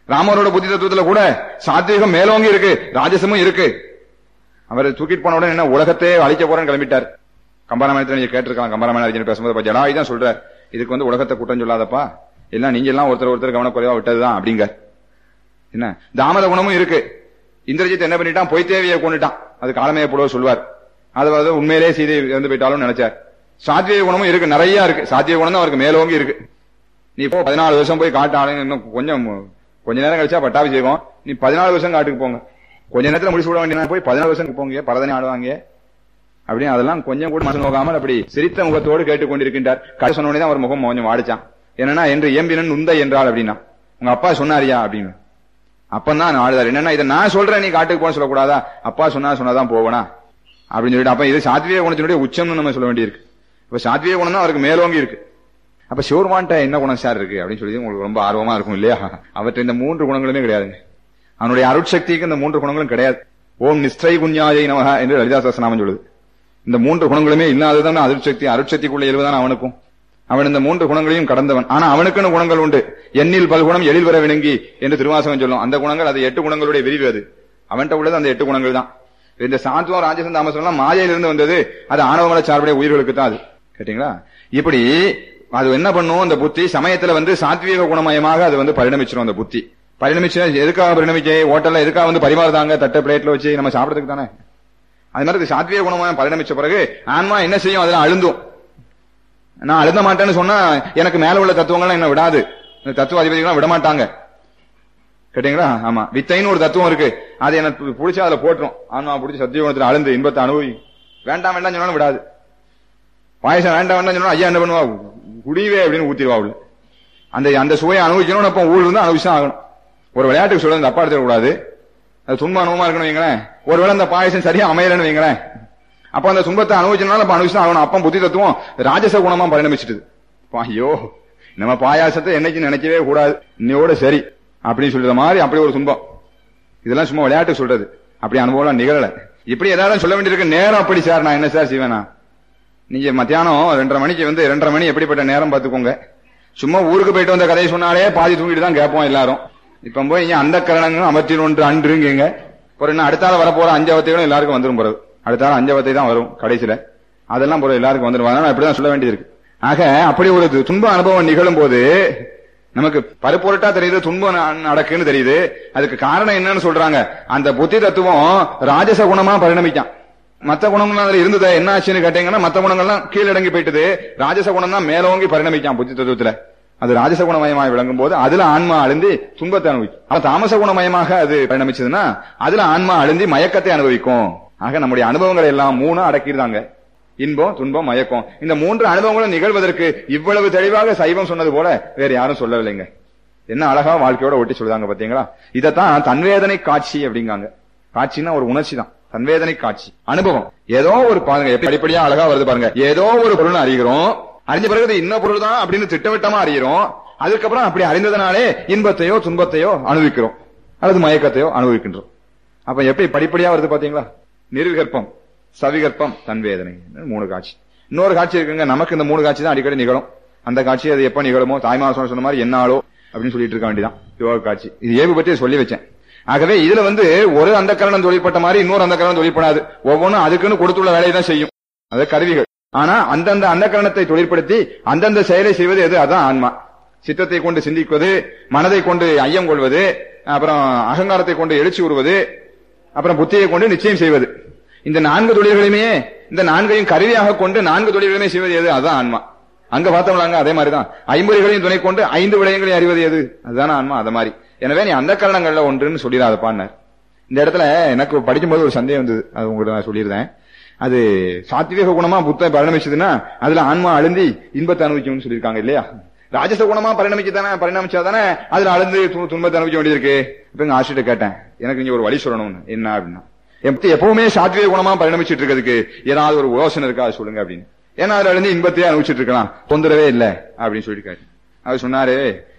ராமரோட புத்தி தத்துவத்துல கூட சாத்வீகம் மேலோங்கி இருக்கு ராஜசமும் இருக்கு அவர் தூக்கிட்டு போன உடனே என்ன உலகத்தையே அழிக்க போறேன்னு கிளம்பிட்டார் கம்பராமாயணத்துல நீங்க கேட்டிருக்கலாம் கம்பராமாயணம் பேசும்போது ஜடாயு தான் சொல்றார் இதுக்கு வந்து உலகத்தை குற்றம் சொல்லாதப்பா எல்லாம் நீங்க எல்லாம் ஒருத்தர் ஒருத்தர் கவனக்குறைவா விட்டதுதான் அப்படிங்க என்ன தாமத குணமும் இருக்கு இந்திரஜித் என்ன பண்ணிட்டான் பொய் தேவையை கொண்டுட்டான் அது காலமே புலவர் சொல்வார் அது வந்து உண்மையிலே சீதை இறந்து போயிட்டாலும் நினைச்சார் சாத்விக குணமும் இருக்கு நிறைய இருக்கு சாத்விக குணம் தான் அவருக்கு மேலோங்கி இருக்கு நீ இப்போ பதினாலு வருஷம் போய் காட்டு ஆளுங்க இன்னும் கொஞ்சம் கொஞ்ச நேரம் கழிச்சா பட்டாபிஷேகம் நீ பதினாலு வருஷம் காட்டுக்கு போங்க கொஞ்ச நேரத்துல முடிச்சு விட வேண்டிய போய் பதினாலு வருஷம் போங்க பரதனை ஆடுவாங்க அப்படின்னு அதெல்லாம் கொஞ்சம் கூட மனசு நோக்காமல் அப்படி சிரித்த முகத்தோடு கேட்டுக் கொண்டிருக்கின்றார் கடை சொன்ன உடனே தான் அவர் முகம் கொஞ்சம் வாடிச்சான் என்னன்னா என்று ஏம்பினன் உந்தை என்றால் அப்படின்னா உங்க அப்பா சொன்னாரியா அப்படின்னு அப்பந்தான் நான் ஆடுதார் என்னன்னா இதை நான் சொல்றேன் நீ காட்டுக்கு போன சொல்லக்கூடாதா அப்பா சொன்னா சொன்னாதான் போவனா அப்படின்னு சொல்லிட்டு அப்ப இது சாத்விக குணத்தினுடைய உச்சம்னு நம்ம சொல்ல வேண்டியிருக்கு இப்ப சாத்விக குணம் தான் அவருக்கு மேலோங்கி இருக்கு அப்ப சிவருமான்ட்ட என்ன குணம் சார் இருக்கு அப்படின்னு சொல்லி உங்களுக்கு ரொம்ப ஆர்வமா இருக்கும் இல்லையா அவற்றை இந்த மூன்று குணங்களுமே கிடையாதுங்க அவனுடைய அருட்சக்திக்கு இந்த மூன்று குணங்களும் கிடையாது ஓம் நிஸ்தை குஞ்ஞாயை நமக என்று லலிதா சகஸ்ரநாமம் சொல்லுது இந்த மூன்று குணங்களுமே இல்லாததான் அருட்சக்தி அருட்சக்திக்குள்ள இயல்புதான் அவனுக்கும் அவன் இந்த மூன்று குணங்களையும் கடந்தவன் ஆனா அவனுக்குன்னு குணங்கள் உண்டு எண்ணில் பல்குணம் எழில் வர விளங்கி என்று திருவாசகம் சொல்லும் அந்த குணங்கள் அது எட்டு குணங்களுடைய விரிவு அது அவன்கிட்ட உள்ளது அந்த எட்டு குணங்கள் தான் இந்த சாத்துவம் ராஜசன் தாமசம் எல்லாம் மாயையிலிருந்து வந்தது அது ஆணவமல சார்புடைய உயிர்களுக்கு தான் அது கேட்டீங்களா இப்படி அது என்ன பண்ணும் அந்த புத்தி சமயத்துல வந்து சாத்வீக குணமயமாக அது வந்து பரிணமிச்சிடும் அந்த புத்தி பரிணமிச்சு எதுக்காக பரிணமிச்சு ஹோட்டல்ல எதுக்காக வந்து பரிமாறுதாங்க தட்டை பிளேட்ல வச்சு நம்ம சாப்பிடறதுக்கு தானே அது மாதிரி இது சாத்வீக குணமயம் பரிணமிச்ச பிறகு ஆன்மா என்ன செய்யும் அதுல அழுந்தும் நான் அழுந்த மாட்டேன்னு சொன்னா எனக்கு மேல உள்ள தத்துவங்கள்லாம் என்ன விடாது இந்த தத்துவ அதிபதிகள்லாம் விட மாட்டாங்க கேட்டீங்களா ஆமா வித்தைன்னு ஒரு தத்துவம் இருக்கு அது எனக்கு பிடிச்சா அதுல போட்டுரும் ஆன்மா பிடிச்சி சத்திய குணத்துல அழுந்து இன்பத்தை அனுபவி வேண்டாம் வேண்டாம் சொன்னாலும் விடாது பாயசம் வேண்டாம் வேண்டாம் சொன்னா ஐயா என்ன பண்ணுவா குடிவே அப்படின்னு ஊத்திடுவா அவளு அந்த அந்த சுவையை அனுபவிக்கணும் அப்ப ஊழல் இருந்தா அனுபவிச்சு ஆகணும் ஒரு விளையாட்டுக்கு சொல்றது தப்பா எடுத்துக்கூடாது அது துன்ப அனுபவமா இருக்கணும் வைங்களேன் ஒருவேளை அந்த பாயசம் சரியா அமையலன்னு வைங்களேன் அப்ப அந்த துன்பத்தை அனுபவிச்சனால அப்ப அனுபவிச்சு ஆகணும் அப்ப புத்தி தத்துவம் ராஜச குணமா பரிணமிச்சிட்டுது ஐயோ நம்ம பாயாசத்தை என்னைக்கு நினைக்கவே கூடாது இன்னையோட சரி அப்படின்னு சொல்ற மாதிரி அப்படி ஒரு துன்பம் இதெல்லாம் சும்மா விளையாட்டு சொல்றது அப்படி அனுபவம் நிகழல இப்படி ஏதாவது சொல்ல வேண்டியிருக்கு நேரம் அப்படி சார் நான் என்ன சார் செய்வேனா நீங்க மத்தியானம் ரெண்டரை மணிக்கு வந்து ரெண்டரை மணி எப்படிப்பட்ட நேரம் பாத்துக்கோங்க சும்மா ஊருக்கு போயிட்டு வந்த கதையை சொன்னாலே பாதி தூங்கிட்டு தான் கேட்போம் எல்லாரும் இப்ப போய் இங்க அந்த கரணங்களும் அமர்த்தின் ஒன்று அன்றுங்க ஒரு இன்னும் அடுத்தால வரப்போற அஞ்சவத்தைகளும் எல்லாருக்கும் வந்துரும் போறது அடுத்தால அஞ்சவத்தை தான் வரும் கடைசியில அதெல்லாம் போற எல்லாருக்கும் வந்துரும் அதனால அப்படிதான் சொல்ல வேண்டியது இருக்கு ஆக அப்படி ஒரு துன்ப அனுபவம் நிகழும் போது நமக்கு பருப்பொருட்டா தெரியுது துன்பம் நடக்குன்னு தெரியுது அதுக்கு காரணம் என்னன்னு சொல்றாங்க அந்த புத்தி தத்துவம் ராஜச குணமா பரிணமிக்கான் மத்த குணங்கள் அதுல இருந்தது என்ன ஆச்சுன்னு கேட்டீங்கன்னா மத்த குணங்கள்லாம் கீழடங்கி போயிட்டது ராஜச குணம் தான் மேலோங்கி பரிணமிக்கான் புத்தி தத்துவத்துல அது ராஜச குணமயமாக விளங்கும் போது அதுல ஆன்மா அழுந்தி துன்பத்தை அனுபவிக்கும் ஆனா தாமச குணமயமாக அது பரிணமிச்சதுன்னா அதுல ஆன்மா அழுந்தி மயக்கத்தை அனுபவிக்கும் ஆக நம்முடைய அனுபவங்களை எல்லாம் மூணு அடக்கிடுதாங்க இன்பம் துன்பம் மயக்கம் இந்த மூன்று அனுபவங்களும் நிகழ்வதற்கு இவ்வளவு தெளிவாக சைவம் சொன்னது போல வேற யாரும் சொல்லவில்லைங்க என்ன அழகா வாழ்க்கையோட ஒட்டி சொல்லுதாங்க பாத்தீங்களா இதத்தான் தன்வேதனை காட்சி அப்படிங்காங்க காட்சின்னா ஒரு உணர்ச்சி தான் தன்வேதனை காட்சி அனுபவம் ஏதோ ஒரு பாருங்க எப்படி அடிப்படையா அழகா வருது பாருங்க ஏதோ ஒரு பொருள் அறிகிறோம் அறிஞ்ச பிறகு இது இன்ன பொருள் தான் அப்படின்னு திட்டவட்டமா அறிகிறோம் அதுக்கப்புறம் அப்படி அறிந்ததுனாலே இன்பத்தையோ துன்பத்தையோ அனுபவிக்கிறோம் அல்லது மயக்கத்தையோ அனுபவிக்கின்றோம் அப்ப எப்படி படிப்படியா வருது பாத்தீங்களா நிர்விகற்பம் சவிகற்பம் தன்வேதனை மூணு காட்சி இன்னொரு காட்சி இருக்குங்க நமக்கு இந்த மூணு காட்சி தான் அடிக்கடி நிகழும் அந்த காட்சி அது எப்ப நிகழுமோ தாய்மார் சொன்ன மாதிரி என்னாலோ அப்படின்னு சொல்லிட்டு இருக்க வேண்டியதான் யோக காட்சி இது ஏவு பற்றி சொல்லி வச்சேன் ஆகவே இதுல வந்து ஒரு அந்த கரணம் தொழிற்பட்ட மாதிரி இன்னொரு அந்த கரணம் தொழிற்படாது ஒவ்வொன்றும் அதுக்குன்னு கொடுத்துள்ள வேலையை தான் செய்யும் அது கருவிகள் ஆனா அந்தந்த அந்த கரணத்தை தொழிற்படுத்தி அந்தந்த செயலை செய்வது எது அதான் ஆன்மா சித்தத்தை கொண்டு சிந்திக்குவது மனதை கொண்டு ஐயம் கொள்வது அப்புறம் அகங்காரத்தை கொண்டு எழுச்சி உறுவது அப்புறம் புத்தியை கொண்டு நிச்சயம் செய்வது இந்த நான்கு தொழில்களையுமே இந்த நான்கையும் கருவியாக கொண்டு நான்கு தொழில்களையுமே செய்வது எது அதான் ஆன்மா அங்க பார்த்தோம்லாங்க அதே மாதிரிதான் ஐம்பொறிகளையும் துணை கொண்டு ஐந்து விடயங்களையும் அறிவது எது அதுதானே ஆன்மா அது மாதிரி எனவே நீ அந்த கரணங்கள்ல ஒன்றுன்னு சொல்லிடாதப்பான்னார் இந்த இடத்துல எனக்கு படிக்கும்போது ஒரு சந்தேகம் வந்தது அது உங்களுக்கு நான் சொல்லியிருந்தேன் அது சாத்விக குணமா புத்தம் பரிணமிச்சதுன்னா அதுல ஆன்மா அழுந்தி இன்பத்தை அனுபவிக்கும்னு சொல்லியிருக்காங்க இல்லையா ராஜச குணமா பரிணமிச்சுதானே பரிணமிச்சாதானே அதுல அழுந்து துன்பத்தை அனுபவிக்க வேண்டியிருக்கு இப்ப எங்க ஆசிட்ட கேட்டேன் எனக்கு நீங்க ஒரு வழி சொல்லணும்னு என்ன அப்படின்னா எப்பவுமே சாத்விக குணமா பரிணமிச்சிட்டு இருக்கிறதுக்கு ஏதாவது ஒரு யோசனை இருக்கா அது சொல்லுங்க அப்படின்னு ஏன்னா அதுல இருந்து இன்பத்தையே அனுபவிச்சுட்டு இருக்கலாம் தொந்தரவே இல்ல அப்படின்னு சொல்லி கேட்டேன் அவர் சொன்னாரு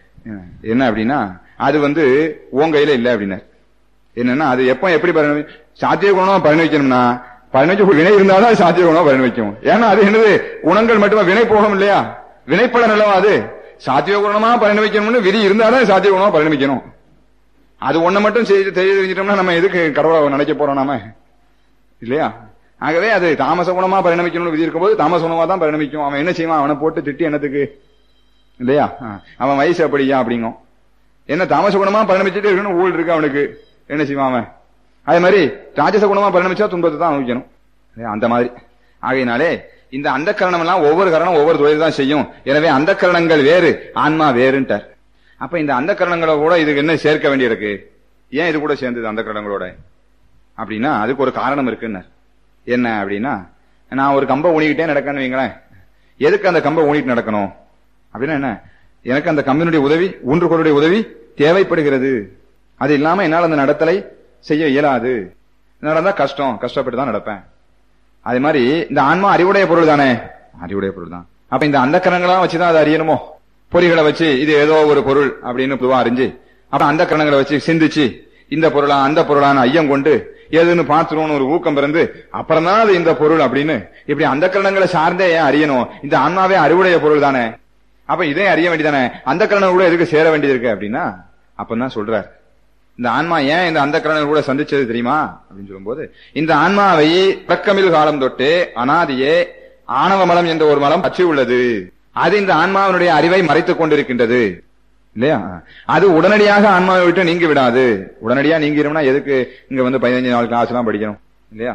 என்ன அப்படின்னா அது வந்து உன் கையில இல்ல அப்படின்னாரு என்னன்னா அது எப்ப எப்படி பரிணமி சாத்திய குணமா பரிணமிக்கணும்னா பரிணமிச்ச வினை இருந்தாலும் அது சாத்திய குணமா பரிணமிக்கும் ஏன்னா அது என்னது குணங்கள் மட்டுமா வினை போகும் இல்லையா வினைப்பட நிலவா அது சாத்திய குணமா பரிணமிக்கணும்னு விதி இருந்தாலும் சாத்திய குணமா பரிணமிக்கணும் அது ஒண்ணு மட்டும் செய்து தெரிய தெரிஞ்சிட்டோம்னா நம்ம எதுக்கு கடவுளை நினைக்க போறோம் நாம இல்லையா ஆகவே அது தாமச குணமா பரிணமிக்கணும்னு விதி இருக்கும்போது தாமச குணமா தான் பரிணமிக்கும் அவன் என்ன செய்வான் அவனை போட்டு திட்டி என்னத்துக்கு இல்லையா ஆ, அவன் வயசு அப்படியா அப்படிங்கும் என்ன தாமச குணமா பரிணமிச்சுட்டு இருக்கணும் ஊழல் இருக்கு அவனுக்கு என்ன செய்வான் அவன் அதே மாதிரி ராஜச குணமா பரிணமிச்சா துன்பத்தை தான் அனுபவிக்கணும் இல்லையா? அந்த மாதிரி ஆகையினாலே இந்த அந்த கரணம் எல்லாம் ஒவ்வொரு கரணம் ஒவ்வொரு தொழில் தான் செய்யும் எனவே அந்த கரணங்கள் வேறு ஆன்மா வேறுன்ட்டார் அப்ப இந்த அந்த கரணங்களை கூட இதுக்கு என்ன சேர்க்க வேண்டியிருக்கு ஏன் இது கூட சேர்ந்தது அந்த கரணங்களோட அப்படின்னா அதுக்கு ஒரு காரணம் இருக்குன்னு என்ன அப்படின்னா நான் ஒரு கம்பை ஊனிக்கிட்டே நடக்கன்னு வைங்களேன் எதுக்கு அந்த கம்பை ஊனிட்டு நடக்கணும் அப்படின்னா என்ன எனக்கு அந்த கம்பினுடைய உதவி ஊன்றுகோளுடைய உதவி தேவைப்படுகிறது அது இல்லாம என்னால் அந்த நடத்தலை செய்ய இயலாது நடந்தா கஷ்டம் கஷ்டப்பட்டு தான் நடப்பேன் அதே மாதிரி இந்த ஆன்மா அறிவுடைய பொருள் தானே அறிவுடைய பொருள் தான் அப்ப இந்த அந்த கரணங்களா வச்சுதான் அதை அறியணுமோ பொறிகளை வச்சு இது ஏதோ ஒரு பொருள் அப்படின்னு பொதுவா அறிஞ்சு அப்புறம் அந்த கரணங்களை வச்சு சிந்திச்சு இந்த பொருளா அந்த பொருளான ஐயம் கொண்டு எதுன்னு பார்த்துருவோம்னு ஒரு ஊக்கம் பிறந்து அப்புறம் தான் அது இந்த பொருள் அப்படின்னு இப்படி அந்த கரணங்களை சார்ந்தே ஏன் அறியணும் இந்த ஆன்மாவே அறிவுடைய பொருள் தானே அப்ப இதே அறிய வேண்டியதானே அந்த கரணம் கூட எதுக்கு சேர வேண்டியது இருக்கு அப்படின்னா அப்பதான் சொல்றார் இந்த ஆன்மா ஏன் இந்த அந்த கரணம் கூட சந்திச்சது தெரியுமா அப்படின்னு சொல்லும்போது இந்த ஆன்மாவை பிறக்கமில் காலம் தொட்டு அனாதியே ஆணவ மலம் என்ற ஒரு மலம் பற்றி உள்ளது அது இந்த ஆன்மாவினுடைய அறிவை மறைத்துக் கொண்டிருக்கின்றது இல்லையா அது உடனடியாக ஆன்மாவை விட்டு நீங்கி விடாது உடனடியா நீங்கிரும்னா எதுக்கு இங்க வந்து பதினஞ்சு நாள் கிளாஸ் எல்லாம் படிக்கணும் இல்லையா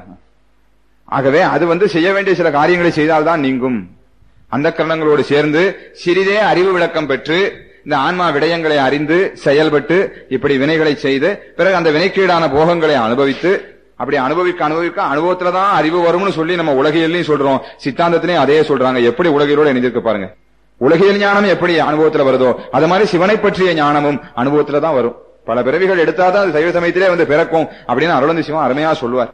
ஆகவே அது வந்து செய்ய வேண்டிய சில காரியங்களை செய்தால்தான் நீங்கும் அந்த கரணங்களோடு சேர்ந்து சிறிதே அறிவு விளக்கம் பெற்று இந்த ஆன்மா விடயங்களை அறிந்து செயல்பட்டு இப்படி வினைகளை செய்து பிறகு அந்த வினைக்கீடான போகங்களை அனுபவித்து அப்படி அனுபவிக்க அனுபவிக்க அனுபவத்துல தான் அறிவு வரும்னு சொல்லி நம்ம உலகியல்லையும் சொல்றோம் சித்தாந்தத்திலையும் அதே சொல்றாங்க எப்படி உலகியலோட இணைந்திருக்கு பாருங்க உலகியல் ஞானம் எப்படி அனுபவத்துல வருதோ அது மாதிரி சிவனை பற்றிய ஞானமும் அனுபவத்துல தான் வரும் பல பிறவிகள் எடுத்தாதான் அது சைவ சமயத்திலே வந்து பிறக்கும் அப்படின்னு அருளந்தி சிவம் அருமையா சொல்லுவார்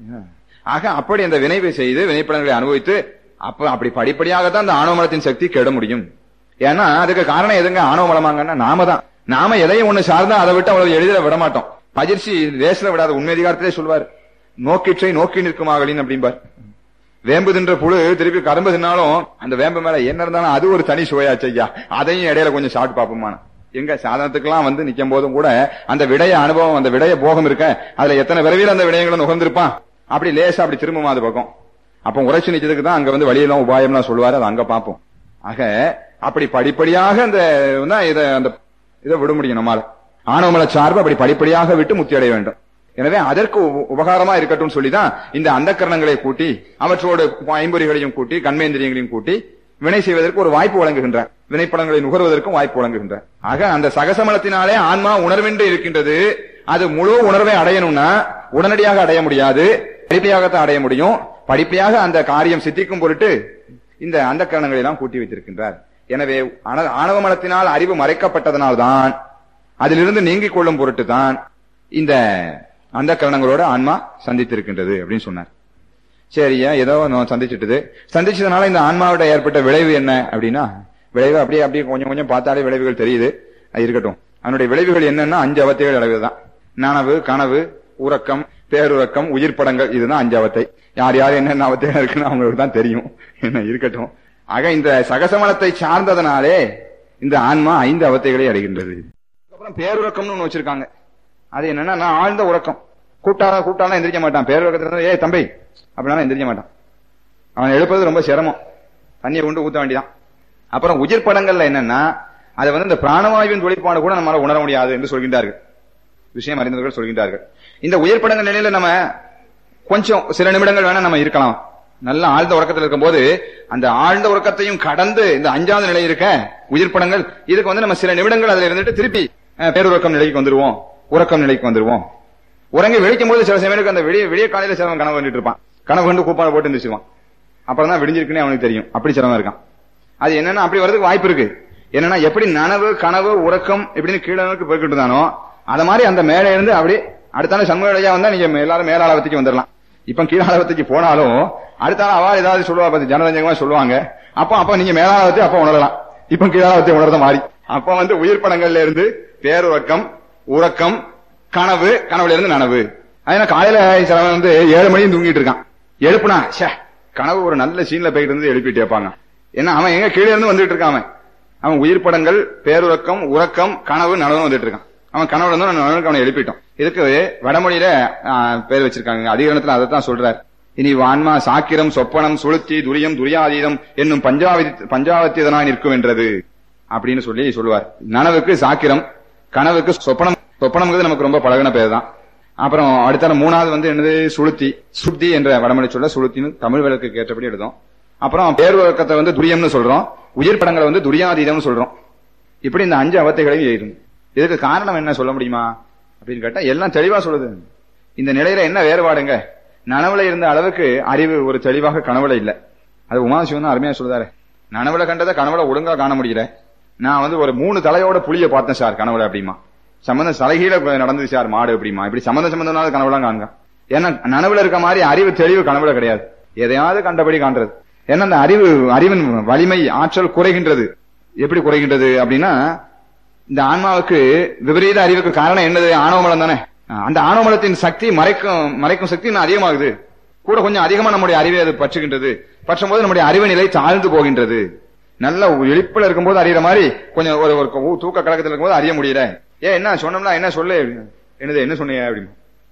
ஆக அப்படி அந்த வினைவை செய்து வினைப்படங்களை அனுபவித்து அப்ப அப்படி படிப்படியாகத்தான் அந்த ஆணவ மலத்தின் சக்தி கெட முடியும் ஏன்னா அதுக்கு காரணம் எதுங்க ஆணவ மலமாங்கன்னா நாம தான் நாம எதையும் ஒண்ணு சார்ந்தா அதை விட்டு அவ்வளவு எளிதில் விட மாட்டோம் பயிற்சி லேசில விடாத உண்மை அதிகாரத்திலே சொல்வார் நோக்கிற்றை நோக்கி நிற்குமாகலின் அப்படிம்பார் வேம்பு தின்ற புழு திருப்பி கரும்பு தின்னாலும் அந்த வேம்பு மேல என்ன இருந்தாலும் அது ஒரு தனி சுவையாச்சு ஐயா அதையும் இடையில கொஞ்சம் சாப்பிட்டு பார்ப்போமான எங்க சாதனத்துக்கெல்லாம் வந்து நிக்கும் போதும் கூட அந்த விடைய அனுபவம் அந்த விடைய போகம் இருக்க அதுல எத்தனை விரைவில் அந்த விடயங்களை நுகர்ந்திருப்பான் அப்படி லேசா அப்படி திரும்புமா அது பக்கம் அப்ப உரைச்சு நிச்சயத்துக்கு தான் அங்க வந்து வழியெல்லாம் உபாயம்லாம் சொல்லுவாரு அதை அங்க பார்ப்போம் ஆக அப்படி படிப்படியாக அந்த தான் இதை அந்த இதை விட முடியும் நம்மால ஆணவமல சார்பு அப்படி படிப்படியாக விட்டு முத்தி அடைய வேண்டும் எனவே அதற்கு உப- உபகாரமா இருக்கட்டும் சொல்லிதான் இந்த அந்த கரணங்களை கூட்டி அவற்றோடு ஐம்பொறிகளையும் கூட்டி கண்மேந்திரியங்களையும் கூட்டி வினை செய்வதற்கு ஒரு வாய்ப்பு வழங்குகின்றார் வினைப்படங்களை நுகர்வதற்கும் வாய்ப்பு வழங்குகின்றார் ஆக அந்த சகசமலத்தினாலே ஆன்மா உணர்வின்றி இருக்கின்றது அது முழு உணர்வை அடையணும்னா உடனடியாக அடைய முடியாது படிப்படியாகத்தான் அடைய முடியும் படிப்படியாக அந்த காரியம் சித்திக்கும் பொருட்டு இந்த அந்த கரணங்களை எல்லாம் கூட்டி வைத்திருக்கின்றார் எனவே ஆன- ஆணவ மலத்தினால் அறிவு மறைக்கப்பட்டதனால்தான் அதிலிருந்து நீங்கிக் கொள்ளும் பொருட்டு தான் இந்த அந்த கரணங்களோட ஆன்மா சந்தித்திருக்கின்றது அப்படின்னு சொன்னார் சரியா ஏதோ ஒண்ணு சந்திச்சிட்டது சந்திச்சதுனால இந்த ஆன்மாவோட ஏற்பட்ட விளைவு என்ன அப்படின்னா விளைவு அப்படியே அப்படியே கொஞ்சம் கொஞ்சம் பார்த்தாலே விளைவுகள் தெரியுது அது இருக்கட்டும் அதனுடைய விளைவுகள் என்னன்னா அஞ்சு அவத்தைகள் விளைவு தான் நனவு கனவு உறக்கம் பேருறக்கம் உயிர் படங்கள் இதுதான் அஞ்சு அவத்தை யார் யார் என்னென்ன அவத்தைகள் இருக்குன்னு அவங்களுக்கு தான் தெரியும் என்ன இருக்கட்டும் ஆக இந்த சகசமலத்தை சார்ந்ததனாலே இந்த ஆன்மா ஐந்து அவத்தைகளை அடைகின்றது அப்புறம் பேருறக்கம்னு ஒண்ணு வச்சிருக்காங்க அது என்னன்னா நான் ஆழ்ந்த உறக்கம் கூப்பிட்டாரா கூப்பிட்டாலும் எந்திரிக்க மாட்டான் பேருறக்கத்துல ஏய் தம்பி அப்படின்னா எந்திரிக்க மாட்டான் அவன் எழுப்பது ரொம்ப சிரமம் தண்ணியை கொண்டு ஊத்த வேண்டியதான் அப்புறம் உயிர் படங்கள்ல என்னன்னா அதை வந்து இந்த பிராணவாயுவின் தொழிற்பாடு கூட நம்மளால உணர முடியாது என்று சொல்கின்றார்கள் விஷயம் அறிந்தவர்கள் சொல்கின்றார்கள் இந்த உயிர் படங்கள் நிலையில நம்ம கொஞ்சம் சில நிமிடங்கள் வேணா நம்ம இருக்கலாம் நல்ல ஆழ்ந்த உறக்கத்தில் இருக்கும்போது அந்த ஆழ்ந்த உறக்கத்தையும் கடந்து இந்த அஞ்சாவது நிலை இருக்க உயிர் படங்கள் இதுக்கு வந்து நம்ம சில நிமிடங்கள் அதுல இருந்துட்டு திருப்பி அஹ், பேருறக்கம் நிலைக்கு வந்துருவோம் உறக்கம் நிலைக்கு வந்துருவோம் உறங்கி விழிக்கும் போது சில சமயத்துக்கு அந்த விடிய விடிய காலையில சிலவன் கனவு கண்டுட்டு இருப்பான் கனவு கண்டு கூப்பாடு போட்டு இருந்துச்சுவான் அப்புறம் தான் விடிஞ்சிருக்குன்னே அவனுக்கு தெரியும் அப்படி சிரமம் இருக்கான் அது என்னன்னா அப்படி வரதுக்கு வாய்ப்பு இருக்கு என்னன்னா எப்படி நனவு கனவு உறக்கம் இப்படின்னு கீழே நோக்கி போய்கிட்டு இருந்தானோ அத மாதிரி அந்த மேலே இருந்து அப்படி அடுத்தாலும் சண்முகையா வந்தா நீங்க எல்லாரும் மேலாளவத்துக்கு வந்துடலாம் இப்ப கீழாளவத்துக்கு போனாலும் அடுத்தாலும் அவா ஏதாவது சொல்லுவா பத்தி ஜனரஞ்சகமா சொல்லுவாங்க அப்போ அப்ப நீங்க மேலாளவத்தை அப்ப உணரலாம் இப்ப கீழாளவத்தை உணர்ந்த மாதிரி அப்ப வந்து உயிர் படங்கள்ல இருந்து பேருறக்கம் உறக்கம் கனவு கனவுல இருந்து நனவு அதனால காலையில சிலவன் வந்து ஏழு மணியும் தூங்கிட்டு இருக்கான் எழுப்புனா ச்சே கனவு ஒரு நல்ல சீன்ல போயிட்டு இருந்து எழுப்பிட்டு கேட்பாங்க ஏன்னா அவன் எங்க கீழே இருந்து வந்துட்டு இருக்கான் அவன் அவன் உயிர் படங்கள் பேருறக்கம் உறக்கம் கனவு நனவு வந்துட்டு இருக்கான் அவன் கனவுல இருந்தா நனவுக்கு அவனை எழுப்பிட்டோம் இதுக்கு வடமொழியில ஆ, பேர் வச்சிருக்காங்க அதிகரணத்துல அதை தான் சொல்றார் இனி ஆன்மா சாக்கிரம் சொப்பனம் சுளுத்தி துரியம் துரியாதீதம் என்னும் பஞ்சாவதி பஞ்சாவத்தியதனாய் நிற்கும் என்றது அப்படின்னு சொல்லி சொல்லுவார் நனவுக்கு சாக்கிரம் கனவுக்கு சொப்பனம் சொப்பனம்ங்கிறது நமக்கு ரொம்ப பழகின பேர் தான் அப்புறம் அடுத்த மூணாவது வந்து என்னது சுளுத்தி சுத்தி என்ற வடமொழி சொல்ல சுளுத்தின்னு தமிழ் விளக்கு ஏற்றபடி எழுதும் அப்புறம் பேர் வழக்கத்தை வந்து துரியம்னு சொல்றோம் உயிர் படங்களை வந்து துரியாதீதம்னு சொல்றோம் இப்படி இந்த அஞ்சு அவத்தைகளையும் எழுதும் இதுக்கு காரணம் என்ன சொல்ல முடியுமா அப்படின்னு கேட்டா எல்லாம் தெளிவா சொல்லுது இந்த நிலையில என்ன வேறுபாடுங்க நனவுல இருந்த அளவுக்கு அறிவு ஒரு தெளிவாக கனவுல இல்ல அது உமாசிவன் அருமையா சொல்லுதாரு நனவுல கண்டதை கனவுல ஒழுங்கா காண முடியல நான் வந்து ஒரு மூணு தலையோட புளிய பார்த்தேன் சார் கனவுல அப்படிமா சம்பந்தம் தலைகீழ நடந்தது சார் மாடு அப்படிமா இப்படி சம்பந்தம் சம்பந்தம்னால கனவுலாம் காணுங்க ஏன்னா நனவுல இருக்க மாதிரி அறிவு தெளிவு கனவுல கிடையாது எதையாவது கண்டபடி காண்றது ஏன்னா அந்த அறிவு அறிவின் வலிமை ஆற்றல் குறைகின்றது எப்படி குறைகின்றது அப்படின்னா இந்த ஆன்மாவுக்கு விபரீத அறிவுக்கு காரணம் என்னது ஆணவமலம் தானே அந்த ஆணவமலத்தின் சக்தி மறைக்கும் மறைக்கும் சக்தி இன்னும் அதிகமாகுது கூட கொஞ்சம் அதிகமா நம்முடைய அறிவை அது பற்றுகின்றது பற்றும் போது நம்முடைய அறிவு நிலை தாழ்ந்து போகின்றது நல்ல எழுப்புல இருக்கும்போது அறியற மாதிரி கொஞ்சம் ஒரு ஒரு ஊ- தூக்க கழகத்தில் இருக்கும்போது அறிய முடியல ஏன் என்ன சொன்னோம்னா என்ன சொல்லு அப்படின்னு. என்னது என்ன சொன்னீங்க அப்படின்னு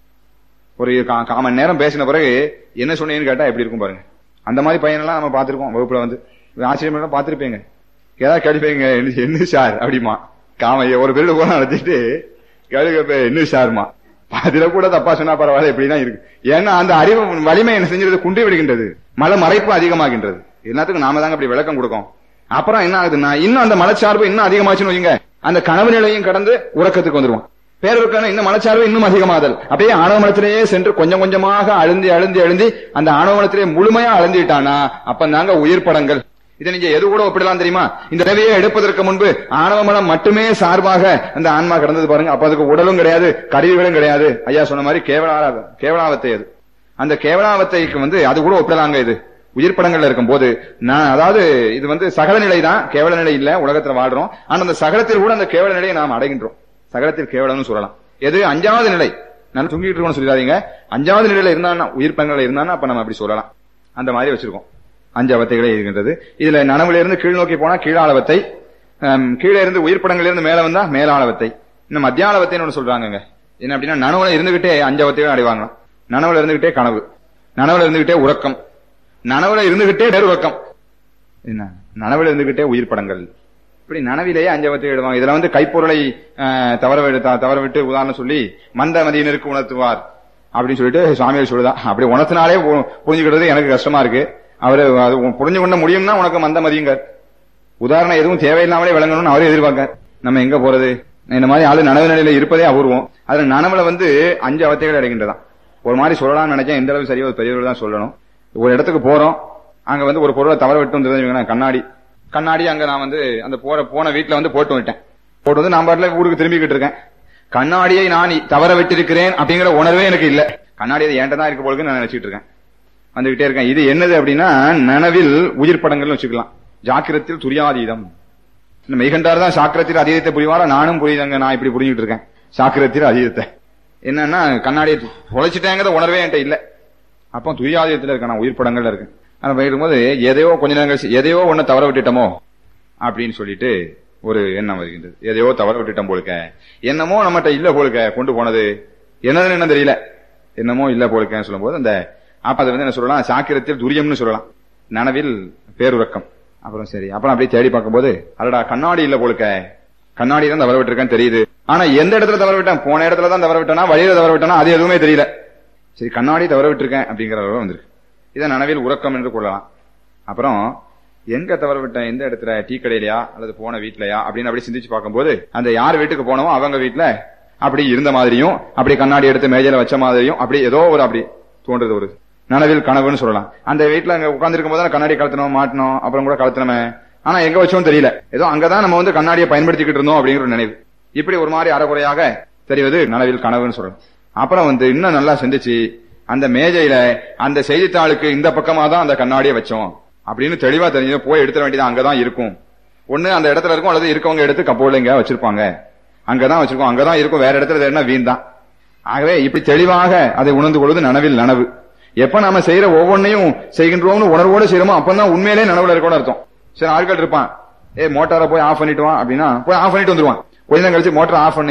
ஒரு கா- காமன் நேரம் பேசின பிறகு என்ன சொன்னீங்கன்னு கேட்டா எப்படி இருக்கும் பாருங்க அந்த மாதிரி பையனெல்லாம் நம்ம பார்த்திருக்கோம் வகுப்புல வந்து ஆச்சரியம் பார்த்திருப்பீங்க ஏதாவது கேள்விப்பீங்க என்ன- என்ன சார் அப்படிமா காம ஒரு பேரு கூட நடத்திட்டு கேள்வி கேட்பேன், என்ன சார்மா அதுல கூட தப்பா சொன்னா பரவாயில்ல இப்படிதான் இருக்கு ஏன்னா அந்த அறிவு வலிமை என்ன செஞ்சிருது குன்றி விடுகின்றது மல மறைப்பு அதிகமாகின்றது எல்லாத்துக்கும் நாம தாங்க அப்படி விளக்கம் கொடுக்கோம் அப்புறம் என்ன ஆகுதுன்னா இன்னும் அந்த மலச்சார்பு இன்னும் அதிகமாச்சுன்னு வைங்க அந்த கனவு நிலையும் கடந்து உறக்கத்துக்கு வந்துருவான் பேருக்கான இன்னும் மலச்சார்பு இன்னும் அதிகமாதல் அப்படியே ஆணவ மலத்திலேயே சென்று கொஞ்சம் கொஞ்சமாக அழுந்தி அழுந்தி அழுந்தி அந்த ஆணவ மலத்திலே முழுமையா அழுந்திட்டானா அப்ப நாங்க உயிர் படங்கள் இதை நீங்க எது கூட ஒப்பிடலாம் தெரியுமா இந்த ரவியை எடுப்பதற்கு முன்பு ஆணவ மலம் மட்டுமே சார்பாக அந்த ஆன்மா கிடந்தது பாருங்க அப்ப அதுக்கு உடலும் கிடையாது கருவிகளும் கிடையாது ஐயா சொன்ன மாதிரி கேவலா கேவலாவத்தை அது அந்த கேவலாவத்தைக்கு வந்து அது கூட ஒப்பிடலாங்க இது உயிர் படங்கள்ல இருக்கும் போது நான் அதாவது இது வந்து சகல நிலை தான் கேவல நிலை இல்ல உலகத்துல வாழ்றோம் ஆனா அந்த சகலத்தில் கூட அந்த கேவல நிலையை நாம் அடைகின்றோம் சகலத்தில் கேவலம்னு சொல்லலாம் எது அஞ்சாவது நிலை நான் தூங்கிட்டு இருக்கோம்னு சொல்லிடாதீங்க அஞ்சாவது நிலையில இருந்தான்னா உயிர் படங்கள்ல இருந்தான்னா அப்ப நம்ம அப்படி சொல்லலாம் அந்த மாதிரி வச்சிருக்கோம் அஞ்சு அவத்தைகளே இருக்கின்றது இதுல நனவுல இருந்து கீழ் நோக்கி போனா கீழாளவத்தை ஹம், கீழே இருந்து உயிர் படங்கள்ல இருந்து மேல வந்தா மேலாளவத்தை இன்னும் மத்தியாளவத்தைன்னு ஒண்ணு சொல்றாங்கங்க என்ன அப்படின்னா நனவுல இருந்துகிட்டே அஞ்சு அவத்தையும் அடைவாங்க நனவுல இருந்துகிட்டே கனவு நனவுல இருந்துகிட்டே உறக்கம் நனவுல இருந்துகிட்டே பேருறக்கம் என்ன நனவுல இருந்துகிட்டே உயிர் படங்கள் இப்படி நனவிலேயே அஞ்சவத்தை எழுதுவாங்க இதுல வந்து கைப்பொருளை அஹ், தவற விட்டு த- தவற விட்டு உதாரணம் சொல்லி மந்த மதியினருக்கு உணர்த்துவார் அப்படின்னு சொல்லிட்டு சுவாமிகள் சொல்லுதா அப்படி உணர்த்தினாலே பு- புரிஞ்சுக்கிறது எனக்கு கஷ்டமா இருக்கு அவரு அது உன் புரிஞ்சு கொள்ள முடியும்னா உனக்கு மந்த மதியுங்க உதாரணம் எதுவும் தேவையில்லாமலே விளங்கணும்னு அவரே எதிர்பார்க்க நம்ம எங்க போறது இந்த மாதிரி ஆளு நனவு நிலையில இருப்பதே அபூர்வம் அதுல நனவுல வந்து அஞ்சு அவத்தைகள் அடைகின்றதாம் ஒரு மாதிரி சொல்லலாம்னு நினைச்சேன் எந்த அளவு சரியா ஒரு பெரியவர்கள் தான் சொல்லணும் ஒரு இடத்துக்கு போறோம் அங்க வந்து ஒரு பொருளை தவற விட்டு வந்து கண்ணாடி கண்ணாடி அங்க நான் வந்து அந்த போற போன வீட்டுல வந்து போட்டு விட்டேன் போட்டு வந்து நான் பாட்டுல ஊருக்கு திரும்பிக்கிட்டு இருக்கேன் கண்ணாடியை நான் தவற விட்டிருக்கிறேன் அப்படிங்கிற உணர்வே எனக்கு இல்ல கண்ணாடி அது ஏன்ட்ட தான் இருக்க போலுக்கு நான் நினைச்சிட்டு இருக்கேன் வந்துகிட்டே இருக்கேன் இது என்னது அப்படின்னா நனவில் உயிர் படங்கள்னு வச்சுக்கலாம் ஜாக்கிரத்தில் துரியாதீதம் இந்த மெய்கண்டார் தான் சாக்கிரத்தில் அதீதத்தை புரிவாரா நானும் புரியுதாங்க நான் இப்படி புரிஞ்சுட்டு இருக்கேன் சாக்கிரத்தில் அதீதத்தை என்னன்னா கண்ணாடியை தொலைச்சிட்டேங்கிற உணர்வே என்கிட்ட இல்ல அப்போ துரியாதீதத்துல இருக்கேன் நான் உயிர் படங்கள்ல இருக்கேன் ஆனா போயிடும்போது எதையோ கொஞ்ச நேரம் கழிச்சு எதையோ ஒண்ணு தவற விட்டுட்டோமோ அப்படின்னு சொல்லிட்டு ஒரு எண்ணம் வருகின்றது எதையோ தவற விட்டுட்டோம் போலுக்க என்னமோ நம்மகிட்ட இல்ல போலுக்க கொண்டு போனது என்னதுன்னு என்ன தெரியல என்னமோ இல்ல போலுக்கன்னு சொல்லும்போது அந்த அப்ப அது வந்து என்ன சொல்லலாம் சாக்கிரத்தில் துரியம்னு சொல்லலாம் நனவில் பேருறக்கம் அப்புறம் சரி அப்புறம் அப்படியே தேடி பார்க்கும்போது அடடா கண்ணாடி இல்ல போலுக்க கண்ணாடி தான் தவற விட்டுருக்கேன்னு தெரியுது ஆனா எந்த இடத்துல தவற விட்டேன் போன இடத்துல தான் தவற விட்டேனா வழியில தவற விட்டேனா அது எதுவுமே தெரியல சரி கண்ணாடி தவற விட்டுருக்கேன் அப்படிங்கிற அளவு வந்திருக்கு இதை நனவில் உறக்கம் என்று கொள்ளலாம் அப்புறம் எங்க தவற விட்டேன் எந்த இடத்துல டீ கடையிலயா அல்லது போன வீட்லயா அப்படின்னு அப்படி சிந்திச்சு பார்க்கும்போது அந்த யார் வீட்டுக்கு போனோமோ அவங்க வீட்ல அப்படி இருந்த மாதிரியும் அப்படி கண்ணாடி எடுத்து மேஜையில வச்ச மாதிரியும் அப்படி ஏதோ ஒரு அப்படி தோன்றது ஒரு நனவில் கனவுன்னு சொல்லலாம் அந்த வீட்ல அங்க உட்கார்ந்திருக்கும் போது கண்ணாடி கலத்தணும் மாட்டணும் அப்புறம் கூட கலத்தணுமே ஆனா எங்க வச்சோம் தெரியல ஏதோ அங்கதான் நம்ம வந்து கண்ணாடியை பயன்படுத்திக்கிட்டு இருந்தோம் அப்படிங்கிற ஒரு நினைவு இப்படி ஒரு மாதிரி அறகுறையாக தெரிவது நனவில் கனவுன்னு சொல்லலாம் அப்புறம் வந்து இன்னும் நல்லா சிந்திச்சு அந்த மேஜையில அந்த செய்தித்தாளுக்கு இந்த பக்கமா தான் அந்த கண்ணாடியை வச்சோம் அப்படின்னு தெளிவா தெரிஞ்சு போய் எடுத்துட வேண்டியது அங்கதான் இருக்கும் ஒண்ணு அந்த இடத்துல இருக்கும் அல்லது இருக்கவங்க எடுத்து கப்போர்ட்ல எங்க வச்சிருப்பாங்க அங்கதான் வச்சிருக்கோம் அங்கதான் இருக்கும் வேற இடத்துல தேடினா வீண் தான் ஆகவே இப்படி தெளிவாக அதை உணர்ந்து கொள்வது நனவில் நனவு எப்ப நாம செய்யற ஒவ்வொன்னையும் செய்கின்றோம்னு உணர்வோட செய்யறோமோ அப்பதான் உண்மையிலே நனவுல இருக்கணும் அர்த்தம் சரி ஆட்கள் இருப்பான் ஏ மோட்டாரை போய் ஆஃப் பண்ணிட்டு வா அப்படின்னா போய் ஆஃப் பண்ணிட்டு வந்துருவான் கொஞ்ச நேரம் கழிச்சு மோட்டர் ஆஃப் பண்ணியா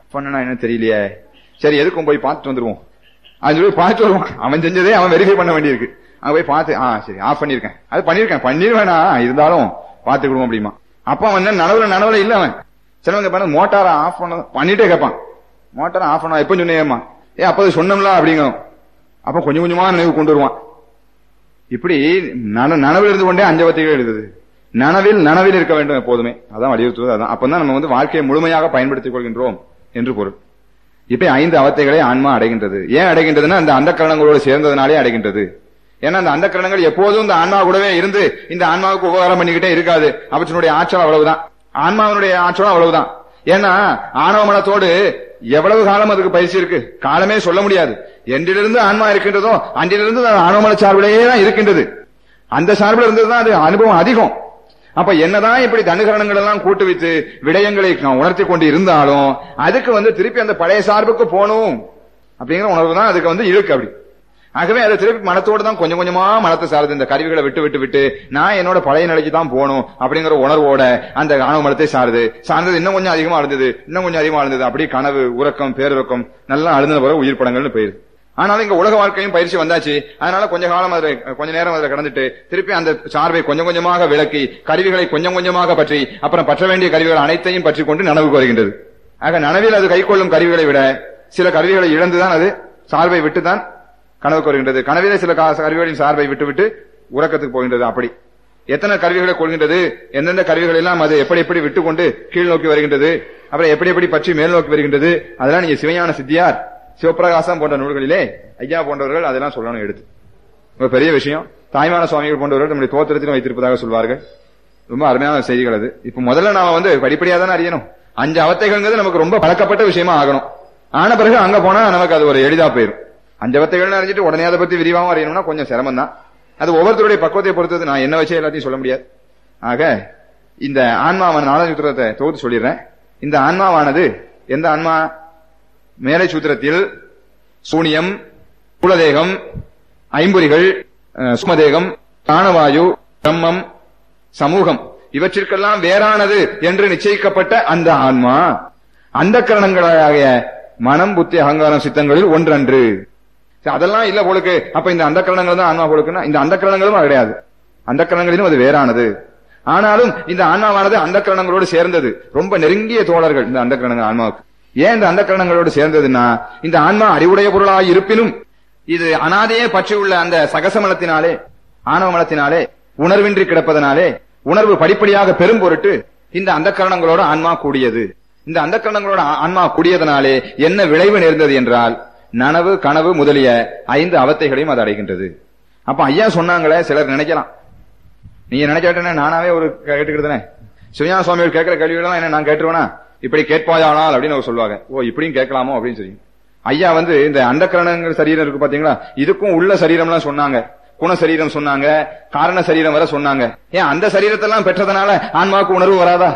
பண்ணனா என்ன தெரியலையே சரி எதுக்கும் போய் பார்த்துட்டு வந்துருவோம் அது சொல்லி பார்த்துட்டு வருவான் அவன் செஞ்சதே அவன் வெரிஃபை பண்ண வேண்டியிருக்கு அவன் போய் பார்த்து ஆ சரி ஆஃப் பண்ணிருக்கேன் அது பண்ணிருக்கேன் பண்ணிருவேனா இருந்தாலும் பார்த்துக்கிடுவோம் அப்படிமா அப்ப அவன் என்ன நனவுல நனவுல இல்ல அவன் சிலவங்க பண்ண மோட்டாரை ஆஃப் பண்ண பண்ணிட்டே கேட்பான் மோட்டாரை ஆஃப் பண்ண எப்ப சொன்னேம்மா ஏ அப்போது சொன்னோம்ல அப்படிங்கும் அப்ப கொஞ்சம் கொஞ்சமா நினைவு கொண்டு வருவான் இப்படி நன- நனவில் இருந்து கொண்டே அஞ்சவத்தைகள் எழுதுது நனவில் நனவில் இருக்க வேண்டும் எப்போதுமே அதான் வலியுறுத்துவது அதான் அப்பதான் நம்ம வந்து வாழ்க்கையை முழுமையாக பயன்படுத்திக் கொள்கின்றோம் என்று பொருள் இப்ப ஐந்து அவத்தைகளை ஆன்மா அடைகின்றது ஏன் அடைகின்றதுன்னா அந்த அந்த கரணங்களோடு சேர்ந்ததுனாலே அடைகின்றது ஏன்னா அந்த அந்த கரணங்கள் எப்போதும் இந்த ஆன்மா கூடவே இருந்து இந்த ஆன்மாவுக்கு உபகாரம் பண்ணிக்கிட்டே இருக்காது அவற்றினுடைய ஆற்றல் அவ்வளவுதான் ஆன்மாவினுடைய ஆற்றலும் அவ்வளவுதான் ஏன்னா ஆணவ மனத்தோடு எவ்வளவு காலம் அதுக்கு பயிற்சி இருக்கு காலமே சொல்ல முடியாது என்றிலிருந்து ஆன்மா இருக்கின்றதோ அன்றிலிருந்து அது ஆணவ மன சார்பிலேயே தான் இருக்கின்றது அந்த சார்பில் இருந்ததுதான் அது அனுபவம் அதிகம் அப்ப என்னதான் இப்படி தனுகரணங்கள் எல்லாம் கூட்டு வைத்து விடயங்களை உணர்த்தி கொண்டு இருந்தாலும் அதுக்கு வந்து திருப்பி அந்த பழைய சார்புக்கு போகணும் அப்படிங்கிற உணர்வு தான் அதுக்கு வந்து இழுக்கு அப்படி ஆகவே அதை திருப்பி மனத்தோடு தான் கொஞ்சம் கொஞ்சமா மனத்தை சார்ந்து இந்த கருவிகளை விட்டு விட்டு விட்டு நான் என்னோட பழைய நிலைக்கு தான் போகணும் அப்படிங்கிற உணர்வோட அந்த ஆணவ மனத்தை சாருது சார்ந்தது இன்னும் கொஞ்சம் அதிகமா இருந்தது இன்னும் கொஞ்சம் அதிகமா இருந்தது அப்படி கனவு உறக்கம் பேருறக்கம் நல்லா அழுந்த பிறகு உயிர் படங்கள்னு போயிருது ஆனாலும் இங்க உலக வாழ்க்கையும் பயிற்சி வந்தாச்சு அதனால கொஞ்ச காலம் அதுல கொஞ்ச நேரம் அதுல கடந்துட்டு திருப்பி அந்த சார்பை கொஞ்சம் கொஞ்சமாக விளக்கி கருவிகளை கொஞ்சம் கொஞ்சமாக பற்றி அப்புறம் பற்ற வேண்டிய கருவிகள் அனைத்தையும் பற்றி கொண்டு நனவுக்கு வருகின்றது ஆக நனவில் அது கைக்கொள்ளும் கருவிகளை விட சில கருவிகளை இழந்துதான் அது சார்பை விட்டுதான் கனவுக்கு வருகின்றது கனவிலே சில கா- கருவிகளின் சார்பை விட்டுவிட்டு உறக்கத்துக்கு போகின்றது அப்படி எத்தனை கருவிகளை கொள்கின்றது எந்தெந்த கருவிகள் எல்லாம் அது எப்படி எப்படி விட்டு கொண்டு கீழ் நோக்கி வருகின்றது அப்புறம் எப்படி எப்படி பற்றி மேல் நோக்கி வருகின்றது அதெல்லாம் நீங்க சிவஞான சித்தியார் சிவபிரகாசம் போன்ற நூல்களிலே ஐயா போன்றவர்கள் அதெல்லாம் சொல்லணும் எடுத்து ரொம்ப பெரிய விஷயம் தாய்மான சுவாமிகள் போன்றவர்கள் நம்முடைய தோத்திரத்திலும் வைத்திருப்பதாக சொல்வார்கள் ரொம்ப அருமையான செய்திகள் அது இப்ப முதல்ல நாம வந்து படிப்படியா தானே அறியணும் அஞ்சு அவத்தைகள்ங்கிறது நமக்கு ரொம்ப பழக்கப்பட்ட விஷயமா ஆகணும் ஆன பிறகு அங்க போனா நமக்கு அது ஒரு எளிதா போயிரும் அஞ்சு அவத்தைகள்னு அறிஞ்சிட்டு உடனே அதை பத்தி விரிவாகவும் அறியணும்னா கொஞ்சம் சிரமம் தான் அது ஒவ்வொருத்தருடைய பக்குவத்தை பொறுத்தது நான் என்ன வச்சு எல்லாத்தையும் சொல்ல முடியாது ஆக இந்த ஆன்மாவன் நாலாவது சூத்திரத்தை தொகுத்து சொல்லிடுறேன் இந்த ஆன்மாவானது எந்த ஆன்மா மேலை சூத்திரத்தில் சூனியம் குலதேகம் ஐம்பொறிகள் அஹ், சுமதேகம் பிராணவாயு பிரம்மம் சமூகம் இவற்றிற்கெல்லாம் வேறானது என்று நிச்சயிக்கப்பட்ட அந்த ஆன்மா அந்த கரணங்களாகிய மனம் புத்தி அகங்காரம் சித்தங்களில் ஒன்றன்று சரி, அதெல்லாம் இல்ல போலுக்கு அப்ப இந்த அந்த கரணங்கள் தான் ஆன்மா போலுக்குன்னா இந்த அந்த கரணங்களும் கிடையாது அந்த கரணங்களிலும் அது வேறானது ஆனாலும் இந்த ஆன்மாவானது அந்த கரணங்களோடு சேர்ந்தது ரொம்ப நெருங்கிய தோழர்கள் இந்த அந்த கரணங்கள் ஆன்மாவுக்கு ஏன் இந்த அந்த கரணங்களோடு சேர்ந்ததுன்னா இந்த ஆன்மா அறிவுடைய பொருளாய் இருப்பினும் இது அனாதையே பற்றியுள்ள அந்த சகசமலத்தினாலே ஆணவ மலத்தினாலே உணர்வின்றி கிடப்பதனாலே உணர்வு படிப்படியாக பெரும் பொருட்டு இந்த அந்த கரணங்களோட ஆன்மா கூடியது இந்த அந்த கரணங்களோட ஆ- ஆன்மா கூடியதனாலே என்ன விளைவு நேர்ந்தது என்றால் நனவு கனவு முதலிய ஐந்து அவத்தைகளையும் அது அடைகின்றது அப்ப ஐயா சொன்னாங்களே சிலர் நினைக்கலாம் நீங்க நினைக்காட்டே நானாவே ஒரு கேட்டுக்கிட்டுதானே சிவஞான சுவாமிகள் கேட்கிற கேள்விகள் என்ன நான் கேட்டுருவேனா இப்படி கேட்பாயானால் அப்படின்னு அவர் சொல்லுவாங்க ஓ இப்படியும் கேட்கலாமோ அப்படின்னு சொல்லி ஐயா வந்து இந்த அந்த கரணங்கள் சரீரம் இருக்கு பாத்தீங்களா இதுக்கும் உள்ள சரீரம்லாம் சொன்னாங்க குண சரீரம் சொன்னாங்க காரண சரீரம் வர சொன்னாங்க ஏன் அந்த சரீரத்தெல்லாம் பெற்றதனால ஆன்மாவுக்கு உணர்வு வராதா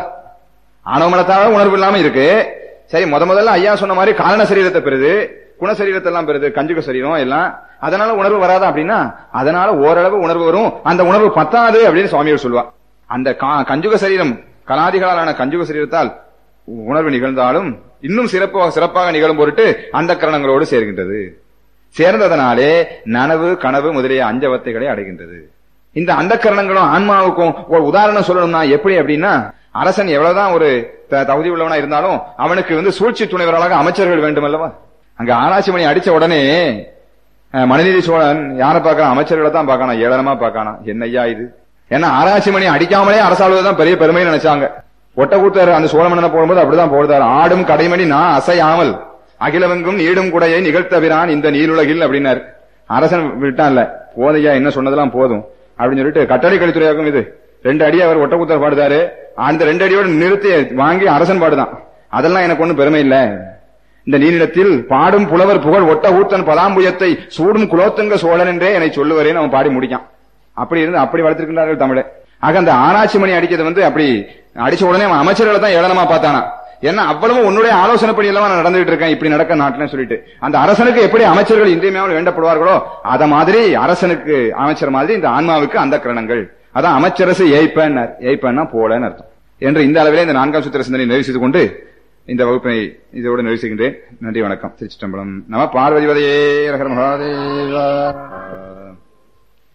ஆணவ மனத்தால உணர்வு இல்லாம இருக்கு சரி முத முதல்ல ஐயா சொன்ன மாதிரி காரண சரீரத்தை பெறுது குண சரீரத்தை எல்லாம் பெறுது கஞ்சுக சரீரம் எல்லாம் அதனால உணர்வு வராதா அப்படின்னா அதனால ஓரளவு உணர்வு வரும் அந்த உணர்வு பத்தாது அப்படின்னு சுவாமிகள் சொல்லுவா அந்த கா- கஞ்சுக சரீரம் கலாதிகளாலான கஞ்சுக சரீரத்தால் உணர்வு நிகழ்ந்தாலும் இன்னும் சிறப்பாக சிறப்பாக நிகழும் பொருட்டு அந்த கரணங்களோடு சேர்கின்றது சேர்ந்ததனாலே நனவு கனவு முதலிய அஞ்சவத்தைகளை அடைகின்றது இந்த அந்த கரணங்களும் ஆன்மாவுக்கும் ஒரு உதாரணம் சொல்லணும்னா எப்படி அப்படின்னா அரசன் எவ்வளவுதான் ஒரு த- தகுதி உள்ளவனா இருந்தாலும் அவனுக்கு வந்து சூழ்ச்சி துணைவர்களாக அமைச்சர்கள் வேண்டும் அல்லவா அங்க ஆராய்ச்சி மணி அடிச்ச உடனே அஹ், மனுநீதி சோழன் யாரை பார்க்கறான் அமைச்சர்களை தான் பார்க்கணும் ஏளனமா பார்க்கணும் என்னய்யா இது ஏன்னா ஆராய்ச்சி மணி அடிக்காமலே அரசாளுவதுதான் பெரிய பெருமைன்னு நினைச்சாங்க ஒட்டக்கூத்தர் அந்த சோழமன்னனை போடும்போது அப்படிதான் போடுதார் ஆடும் கடைமணி நான் அசையாமல் அகிலவெங்கும் நீடும் குடையை நிகழ்த்தவிரான் இந்த நீருலகில் அப்படின்னாரு அரசன் விட்டான்ல போதையா என்ன சொன்னதெல்லாம் போதும் அப்படின்னு சொல்லிட்டு கட்டளை கழித்துறையாகும் இது ரெண்டு அடி அவர் ஒட்டக்கூத்தர் பாடுதாரு அந்த ரெண்டு அடியோட நிறுத்தி வாங்கி அரசன் பாடுதான் அதெல்லாம் எனக்கு ஒண்ணும் பெருமை இல்ல இந்த நீரிடத்தில் பாடும் புலவர் புகழ் ஒட்ட ஊத்தன் பதாம்புயத்தை சூடும் குலோத்துங்க சோழன் என்றே என்னை சொல்லுவரேன்னு அவன் பாடி முடிக்கான் அப்படி இருந்து அப்படி வளர்த்திருக்கின்றார்கள் தமிழை ஆக அந்த ஆராய்ச்சி மணி அடிக்கிறது வந்து அப்படி அடிச்ச உடனே அவன் அமைச்சர்களை தான் ஏளனமா பார்த்தானா ஏன்னா அவ்வளவு உன்னுடைய ஆலோசனைப்படி எல்லாம் நான் நடந்துட்டு இருக்கேன் இப்படி நடக்க நாட்டுல சொல்லிட்டு அந்த அரசனுக்கு எப்படி அமைச்சர்கள் இன்றியமையாமல் வேண்டப்படுவார்களோ அத மாதிரி அரசனுக்கு அமைச்சர் மாதிரி இந்த ஆன்மாவுக்கு அந்த கிரணங்கள் அதான் அமைச்சரசு ஏய்ப்பன்னார் ஏய்ப்பன்னா போலன்னு அர்த்தம் என்று இந்த அளவிலே இந்த நான்காம் சூத்திர சிந்தனை நிறைவு செய்து கொண்டு இந்த வகுப்பினை இதோடு நிறைவு செய்கின்றேன் நன்றி வணக்கம் திருச்சிட்டம்பலம் நம பார்வதிவதையே ரகர மகாதேவா